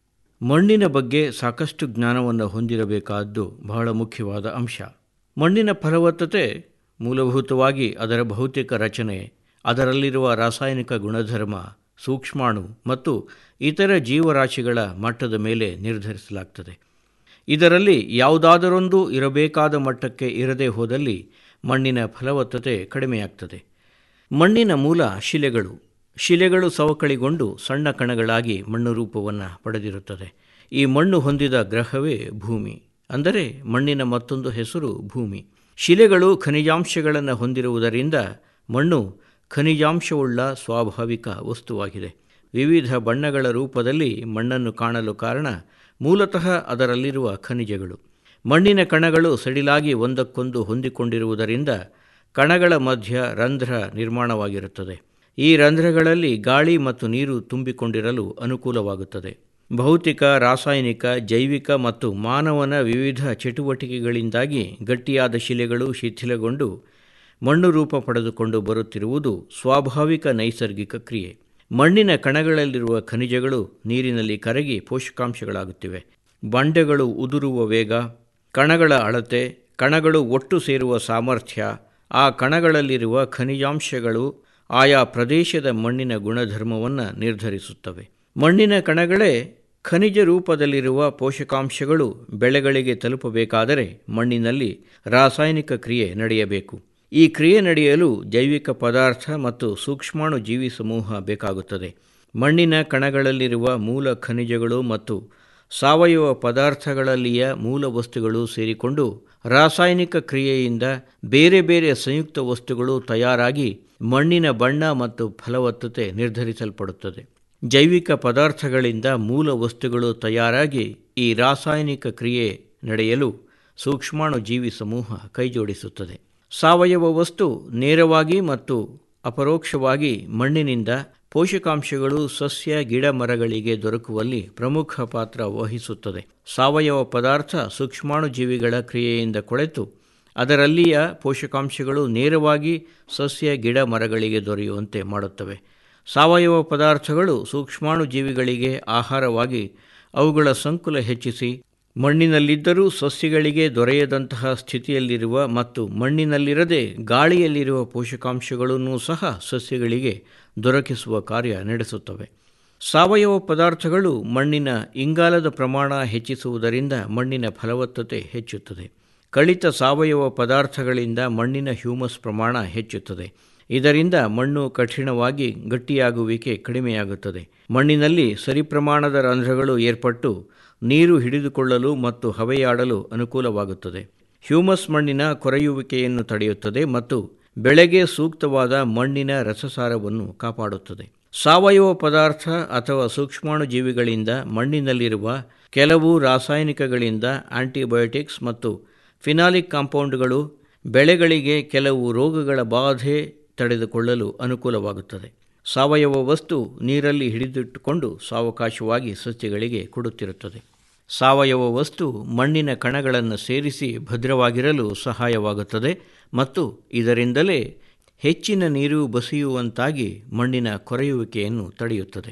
ಮಣ್ಣಿನ ಬಗ್ಗೆ ಸಾಕಷ್ಟು ಜ್ಞಾನವನ್ನು ಹೊಂದಿರಬೇಕಾದ್ದು ಬಹಳ ಮುಖ್ಯವಾದ ಅಂಶ ಮಣ್ಣಿನ ಫಲವತ್ತತೆ ಮೂಲಭೂತವಾಗಿ ಅದರ ಭೌತಿಕ ರಚನೆ ಅದರಲ್ಲಿರುವ ರಾಸಾಯನಿಕ ಗುಣಧರ್ಮ ಸೂಕ್ಷ್ಮಾಣು ಮತ್ತು ಇತರ ಜೀವರಾಶಿಗಳ ಮಟ್ಟದ ಮೇಲೆ ನಿರ್ಧರಿಸಲಾಗ್ತದೆ ಇದರಲ್ಲಿ ಯಾವುದಾದರೊಂದು ಇರಬೇಕಾದ ಮಟ್ಟಕ್ಕೆ ಇರದೇ ಹೋದಲ್ಲಿ ಮಣ್ಣಿನ ಫಲವತ್ತತೆ ಕಡಿಮೆಯಾಗ್ತದೆ ಮಣ್ಣಿನ ಮೂಲ ಶಿಲೆಗಳು ಶಿಲೆಗಳು ಸವಕಳಿಗೊಂಡು ಸಣ್ಣ ಕಣಗಳಾಗಿ ಮಣ್ಣು ರೂಪವನ್ನು ಪಡೆದಿರುತ್ತದೆ ಈ ಮಣ್ಣು ಹೊಂದಿದ ಗ್ರಹವೇ ಭೂಮಿ ಅಂದರೆ ಮಣ್ಣಿನ ಮತ್ತೊಂದು ಹೆಸರು ಭೂಮಿ ಶಿಲೆಗಳು ಖನಿಜಾಂಶಗಳನ್ನು ಹೊಂದಿರುವುದರಿಂದ ಮಣ್ಣು ಖನಿಜಾಂಶವುಳ್ಳ ಸ್ವಾಭಾವಿಕ ವಸ್ತುವಾಗಿದೆ ವಿವಿಧ ಬಣ್ಣಗಳ ರೂಪದಲ್ಲಿ ಮಣ್ಣನ್ನು ಕಾಣಲು ಕಾರಣ ಮೂಲತಃ ಅದರಲ್ಲಿರುವ ಖನಿಜಗಳು ಮಣ್ಣಿನ ಕಣಗಳು ಸಡಿಲಾಗಿ ಒಂದಕ್ಕೊಂದು ಹೊಂದಿಕೊಂಡಿರುವುದರಿಂದ ಕಣಗಳ ಮಧ್ಯ ರಂಧ್ರ ನಿರ್ಮಾಣವಾಗಿರುತ್ತದೆ ಈ ರಂಧ್ರಗಳಲ್ಲಿ ಗಾಳಿ ಮತ್ತು ನೀರು ತುಂಬಿಕೊಂಡಿರಲು ಅನುಕೂಲವಾಗುತ್ತದೆ ಭೌತಿಕ ರಾಸಾಯನಿಕ ಜೈವಿಕ ಮತ್ತು ಮಾನವನ ವಿವಿಧ ಚಟುವಟಿಕೆಗಳಿಂದಾಗಿ ಗಟ್ಟಿಯಾದ ಶಿಲೆಗಳು ಶಿಥಿಲಗೊಂಡು ಮಣ್ಣು ರೂಪ ಪಡೆದುಕೊಂಡು ಬರುತ್ತಿರುವುದು ಸ್ವಾಭಾವಿಕ ನೈಸರ್ಗಿಕ ಕ್ರಿಯೆ ಮಣ್ಣಿನ ಕಣಗಳಲ್ಲಿರುವ ಖನಿಜಗಳು ನೀರಿನಲ್ಲಿ ಕರಗಿ ಪೋಷಕಾಂಶಗಳಾಗುತ್ತಿವೆ ಬಂಡೆಗಳು ಉದುರುವ ವೇಗ ಕಣಗಳ ಅಳತೆ ಕಣಗಳು ಒಟ್ಟು ಸೇರುವ ಸಾಮರ್ಥ್ಯ ಆ ಕಣಗಳಲ್ಲಿರುವ ಖನಿಜಾಂಶಗಳು ಆಯಾ ಪ್ರದೇಶದ ಮಣ್ಣಿನ ಗುಣಧರ್ಮವನ್ನು ನಿರ್ಧರಿಸುತ್ತವೆ ಮಣ್ಣಿನ ಕಣಗಳೇ ಖನಿಜ ರೂಪದಲ್ಲಿರುವ ಪೋಷಕಾಂಶಗಳು ಬೆಳೆಗಳಿಗೆ ತಲುಪಬೇಕಾದರೆ ಮಣ್ಣಿನಲ್ಲಿ ರಾಸಾಯನಿಕ ಕ್ರಿಯೆ ನಡೆಯಬೇಕು ಈ ಕ್ರಿಯೆ ನಡೆಯಲು ಜೈವಿಕ ಪದಾರ್ಥ ಮತ್ತು ಸೂಕ್ಷ್ಮಾಣು ಜೀವಿ ಸಮೂಹ ಬೇಕಾಗುತ್ತದೆ ಮಣ್ಣಿನ ಕಣಗಳಲ್ಲಿರುವ ಮೂಲ ಖನಿಜಗಳು ಮತ್ತು ಸಾವಯವ ಪದಾರ್ಥಗಳಲ್ಲಿಯ ಮೂಲ ವಸ್ತುಗಳು ಸೇರಿಕೊಂಡು ರಾಸಾಯನಿಕ ಕ್ರಿಯೆಯಿಂದ ಬೇರೆ ಬೇರೆ ಸಂಯುಕ್ತ ವಸ್ತುಗಳು ತಯಾರಾಗಿ ಮಣ್ಣಿನ ಬಣ್ಣ ಮತ್ತು ಫಲವತ್ತತೆ ನಿರ್ಧರಿಸಲ್ಪಡುತ್ತದೆ ಜೈವಿಕ ಪದಾರ್ಥಗಳಿಂದ ಮೂಲ ವಸ್ತುಗಳು ತಯಾರಾಗಿ ಈ ರಾಸಾಯನಿಕ ಕ್ರಿಯೆ ನಡೆಯಲು ಸೂಕ್ಷ್ಮಾಣು ಜೀವಿ ಸಮೂಹ ಕೈಜೋಡಿಸುತ್ತದೆ ಸಾವಯವ ವಸ್ತು ನೇರವಾಗಿ ಮತ್ತು ಅಪರೋಕ್ಷವಾಗಿ ಮಣ್ಣಿನಿಂದ ಪೋಷಕಾಂಶಗಳು ಸಸ್ಯ ಗಿಡ ಮರಗಳಿಗೆ ದೊರಕುವಲ್ಲಿ ಪ್ರಮುಖ ಪಾತ್ರ ವಹಿಸುತ್ತದೆ ಸಾವಯವ ಪದಾರ್ಥ ಸೂಕ್ಷ್ಮಾಣು ಜೀವಿಗಳ ಕ್ರಿಯೆಯಿಂದ ಕೊಳೆತು ಅದರಲ್ಲಿಯ ಪೋಷಕಾಂಶಗಳು ನೇರವಾಗಿ ಸಸ್ಯ ಗಿಡ ಮರಗಳಿಗೆ ದೊರೆಯುವಂತೆ ಮಾಡುತ್ತವೆ ಸಾವಯವ ಪದಾರ್ಥಗಳು ಸೂಕ್ಷ್ಮಾಣು ಜೀವಿಗಳಿಗೆ ಆಹಾರವಾಗಿ ಅವುಗಳ ಸಂಕುಲ ಹೆಚ್ಚಿಸಿ ಮಣ್ಣಿನಲ್ಲಿದ್ದರೂ ಸಸ್ಯಗಳಿಗೆ ದೊರೆಯದಂತಹ ಸ್ಥಿತಿಯಲ್ಲಿರುವ ಮತ್ತು ಮಣ್ಣಿನಲ್ಲಿರದೆ ಗಾಳಿಯಲ್ಲಿರುವ ಪೋಷಕಾಂಶಗಳನ್ನು ಸಹ ಸಸ್ಯಗಳಿಗೆ ದೊರಕಿಸುವ ಕಾರ್ಯ ನಡೆಸುತ್ತವೆ ಸಾವಯವ ಪದಾರ್ಥಗಳು ಮಣ್ಣಿನ ಇಂಗಾಲದ ಪ್ರಮಾಣ ಹೆಚ್ಚಿಸುವುದರಿಂದ ಮಣ್ಣಿನ ಫಲವತ್ತತೆ ಹೆಚ್ಚುತ್ತದೆ ಕಳಿತ ಸಾವಯವ ಪದಾರ್ಥಗಳಿಂದ ಮಣ್ಣಿನ ಹ್ಯೂಮಸ್ ಪ್ರಮಾಣ ಹೆಚ್ಚುತ್ತದೆ ಇದರಿಂದ ಮಣ್ಣು ಕಠಿಣವಾಗಿ ಗಟ್ಟಿಯಾಗುವಿಕೆ ಕಡಿಮೆಯಾಗುತ್ತದೆ ಮಣ್ಣಿನಲ್ಲಿ ಸರಿಪ್ರಮಾಣದ ರಂಧ್ರಗಳು ಏರ್ಪಟ್ಟು ನೀರು ಹಿಡಿದುಕೊಳ್ಳಲು ಮತ್ತು ಹವೆಯಾಡಲು ಅನುಕೂಲವಾಗುತ್ತದೆ ಹ್ಯೂಮಸ್ ಮಣ್ಣಿನ ಕೊರೆಯುವಿಕೆಯನ್ನು ತಡೆಯುತ್ತದೆ ಮತ್ತು ಬೆಳೆಗೆ ಸೂಕ್ತವಾದ ಮಣ್ಣಿನ ರಸಸಾರವನ್ನು ಕಾಪಾಡುತ್ತದೆ ಸಾವಯವ ಪದಾರ್ಥ ಅಥವಾ ಸೂಕ್ಷ್ಮಾಣು ಜೀವಿಗಳಿಂದ ಮಣ್ಣಿನಲ್ಲಿರುವ ಕೆಲವು ರಾಸಾಯನಿಕಗಳಿಂದ ಆಂಟಿಬಯೋಟಿಕ್ಸ್ ಮತ್ತು ಫಿನಾಲಿಕ್ ಕಾಂಪೌಂಡ್ಗಳು ಬೆಳೆಗಳಿಗೆ ಕೆಲವು ರೋಗಗಳ ಬಾಧೆ ತಡೆದುಕೊಳ್ಳಲು ಅನುಕೂಲವಾಗುತ್ತದೆ ಸಾವಯವ ವಸ್ತು ನೀರಲ್ಲಿ ಹಿಡಿದಿಟ್ಟುಕೊಂಡು ಸಾವಕಾಶವಾಗಿ ಸಸ್ಯಗಳಿಗೆ ಕೊಡುತ್ತಿರುತ್ತದೆ ಸಾವಯವ ವಸ್ತು ಮಣ್ಣಿನ ಕಣಗಳನ್ನು ಸೇರಿಸಿ ಭದ್ರವಾಗಿರಲು ಸಹಾಯವಾಗುತ್ತದೆ ಮತ್ತು ಇದರಿಂದಲೇ ಹೆಚ್ಚಿನ ನೀರು ಬಸಿಯುವಂತಾಗಿ ಮಣ್ಣಿನ ಕೊರೆಯುವಿಕೆಯನ್ನು ತಡೆಯುತ್ತದೆ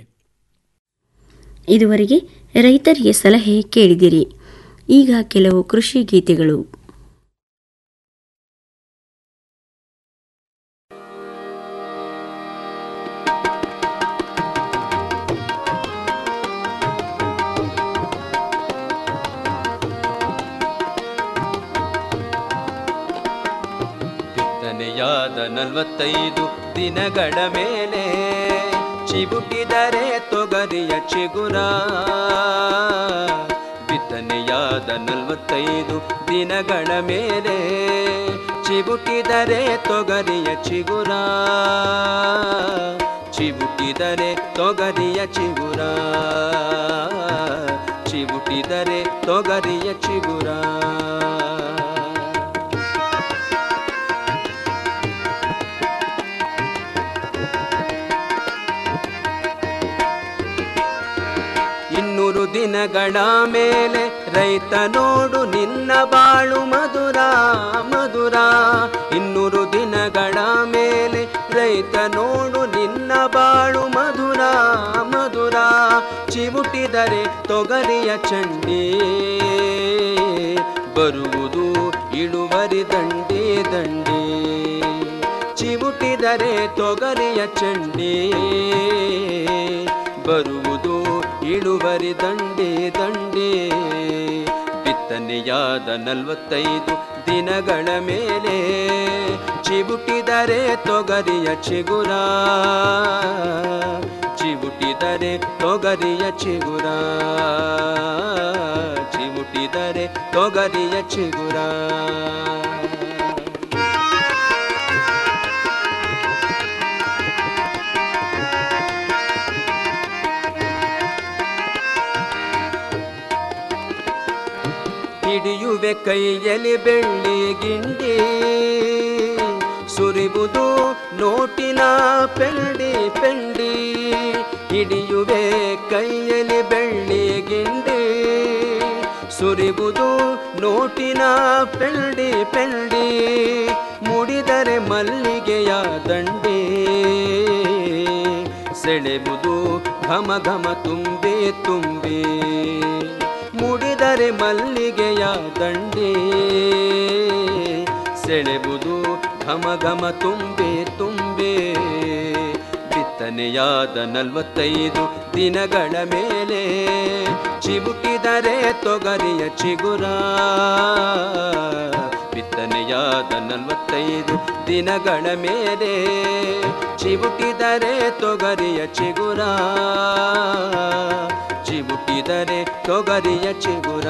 ಇದುವರೆಗೆ ರೈತರಿಗೆ ಸಲಹೆ ಕೇಳಿದಿರಿ ಈಗ ಕೆಲವು ಕೃಷಿ ಗೀತೆಗಳು ಬಿತ್ತನೆಯಾದ ನಲವತ್ತೈದು ದಿನಗಳ ಮೇಲೆ ಚಿಬುಟಿದರೆ ತೊಗರಿಯ ಚಿಗುರ ಬಿತ್ತನೆಯಾದ ನಲವತ್ತೈದು ದಿನಗಳ ಮೇಲೆ ಚಿಬುಟಿದರೆ ತೊಗರಿಯ ಚಿಗುರ ಚಿಬುಟಿದರೆ ತೊಗರಿಯ ಚಿಗುರ ಚಿಬುಟಿದರೆ ತೊಗರಿಯ ಚಿಗುರ ಇನ್ನೂರು ದಿನಗಳ ಮೇಲೆ ರೈತ ನೋಡು ನಿನ್ನ ಬಾಳು ಮಧುರ ಮಧುರ ಇನ್ನೂರು ದಿನಗಳ ಮೇಲೆ ರೈತ ನೋಡು ನಿನ್ನ ಬಾಳು ಮಧುರ ಮಧುರ ಚಿವುಟಿದರೆ ತೊಗರಿಯ ಚಂಡಿ ಬರುವುದು ಇಳುವರಿ ದಂಡಿ ದಂಡಿ ಚಿವುಟಿದರೆ ತೊಗರಿಯ ಚಂಡಿ ಬರುವುದು ಇಳುವರಿ ದಂಡೆ ದಂಡೆ ಬಿತ್ತನೆಯಾದ ನಲವತ್ತೈದು ದಿನಗಳ ಮೇಲೆ ಚಿಬುಟಿದರೆ ತೊಗರಿಯ ಚಿಗುರ ಚಿಬುಟಿದರೆ ತೊಗರಿಯ ಚಿಗುರ ಚಿಬುಟಿದರೆ ತೊಗರಿಯ ಚಿಗುರ ಹಿಡಿಯುವೆ ಕೈಯಲ್ಲಿ ಬೆಳ್ಳಿ ಗಿಂಡಿ ಸುರಿಬುದು ನೋಟಿನ ಪೆಂಡಿ ಪೆಂಡಿ ಹಿಡಿಯುವೆ ಕೈಯಲ್ಲಿ ಬೆಳ್ಳಿ ಗಿಂಡಿ ಸುರಿಬುದು ನೋಟಿನ ಪೆಂಡಿ ಪೆಂಡಿ ಮುಡಿದರೆ ಮಲ್ಲಿಗೆಯ ದಂಡಿ ಸೆಳೆಬುದು ಘಮ ಘಮ ತುಂಬಿ ತುಂಬಿ ಮುಡಿದರೆ ಮಲ್ಲಿಗೆಯ ದಂಡೆ ಸೆಳೆಬುದು ಘಮ ಘಮ ತುಂಬೆ ತುಂಬೆ ಬಿತ್ತನೆಯಾದ ನಲವತ್ತೈದು ದಿನಗಳ ಮೇಲೆ ಚಿಬುಕಿದರೆ ತೊಗರಿಯ ಚಿಗುರ ಬಿತ್ತನೆಯಾದ ನಲವತ್ತೈದು ದಿನಗಳ ಮೇಲೆ ಚಿಬುಟಿದರೆ ತೊಗರಿಯ ಚಿಗುರ ಚಿಬುಟಿದರೆ ತೊಗರಿಯ ಚಿಗುರ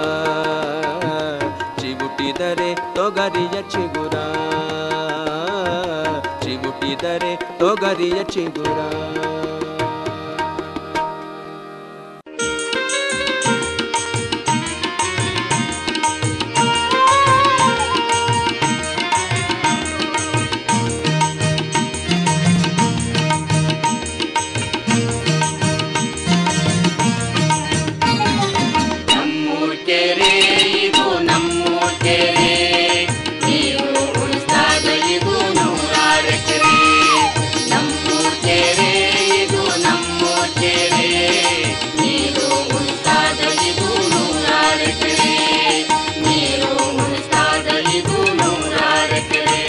ಚಿಬುಟಿದರೆ ತೊಗರಿಯ ಚಿಗುರ ಚಿಬುಟಿದರೆ ತೊಗರಿಯ ಚಿಗುರ ನಮ್ಮೂರ್ ಕೆರೆ ಇದು ನಮ್ಮೂರ್ ಕೆರೆ ನೀರು ಉಳಿಸ್ದಾಗ ಇದು ನೂರಾರು ಎಕರೆ ನಮ್ಮೂರ್ ಕೆರೆ ಇದು ನಮ್ಮೂರ್ ಕೆರೆ ನೀರು ಉಳಿಸ್ದಾಗ ಇದು ನೂರಾರು ಎಕರೆ ನೀರು ಉಳಿಸ್ದಾಗ ಇದು ನೂರಾರು ಎಕರೆ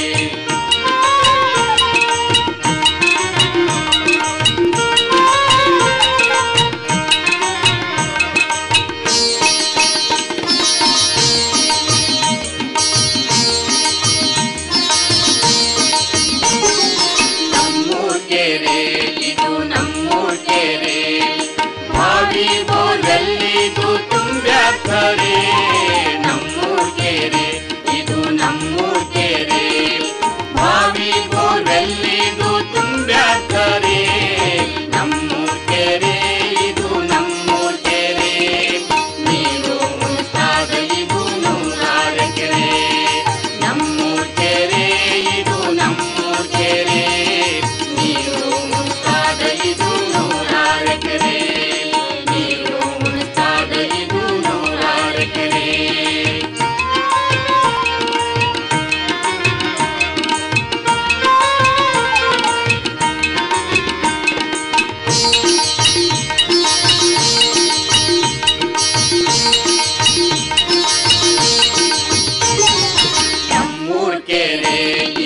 ನಮ್ಮೂರ್ ಕೆರೆ ಇದು ನಮ್ಮೂರ್ ಕೆರೆ ಬಾವಿ ಬೋರಲ್ಲಿದು ತುಂಬ್ಯಾಕರೆ ನಮ್ಮೂರ್ ಕೆರೆ ಇದು ನಮ್ಮೂರ್ ಕೆರೆ ಬಾವಿ ಬೋರಲ್ಲಿದು ತುಂಬ್ಯಾಕರೆ ನಮ್ಮೂರ್ ಕೆರೆ ಇದು ನಮ್ಮೂರ್ ಕೆರೆ ನೀರು ಉಳಿಸ್ದಾಗ ಇದು ನೂರಾರು ಎಕರೆ ನಮ್ಮೂರ್ ಕೆರೆ ಇದು ನಮ್ಮೂರ್ ಕೆರೆ ನೀರು ಉಳಿಸ್ದಾಗ ಇದು ನೂರಾರು ಎಕರೆ ನೀರು ಉಳಿಸ್ದಾಗ ಇದು ನೂರಾರು ಎಕರೆ ನಮ್ಮೂರ್ ಕೆರೆ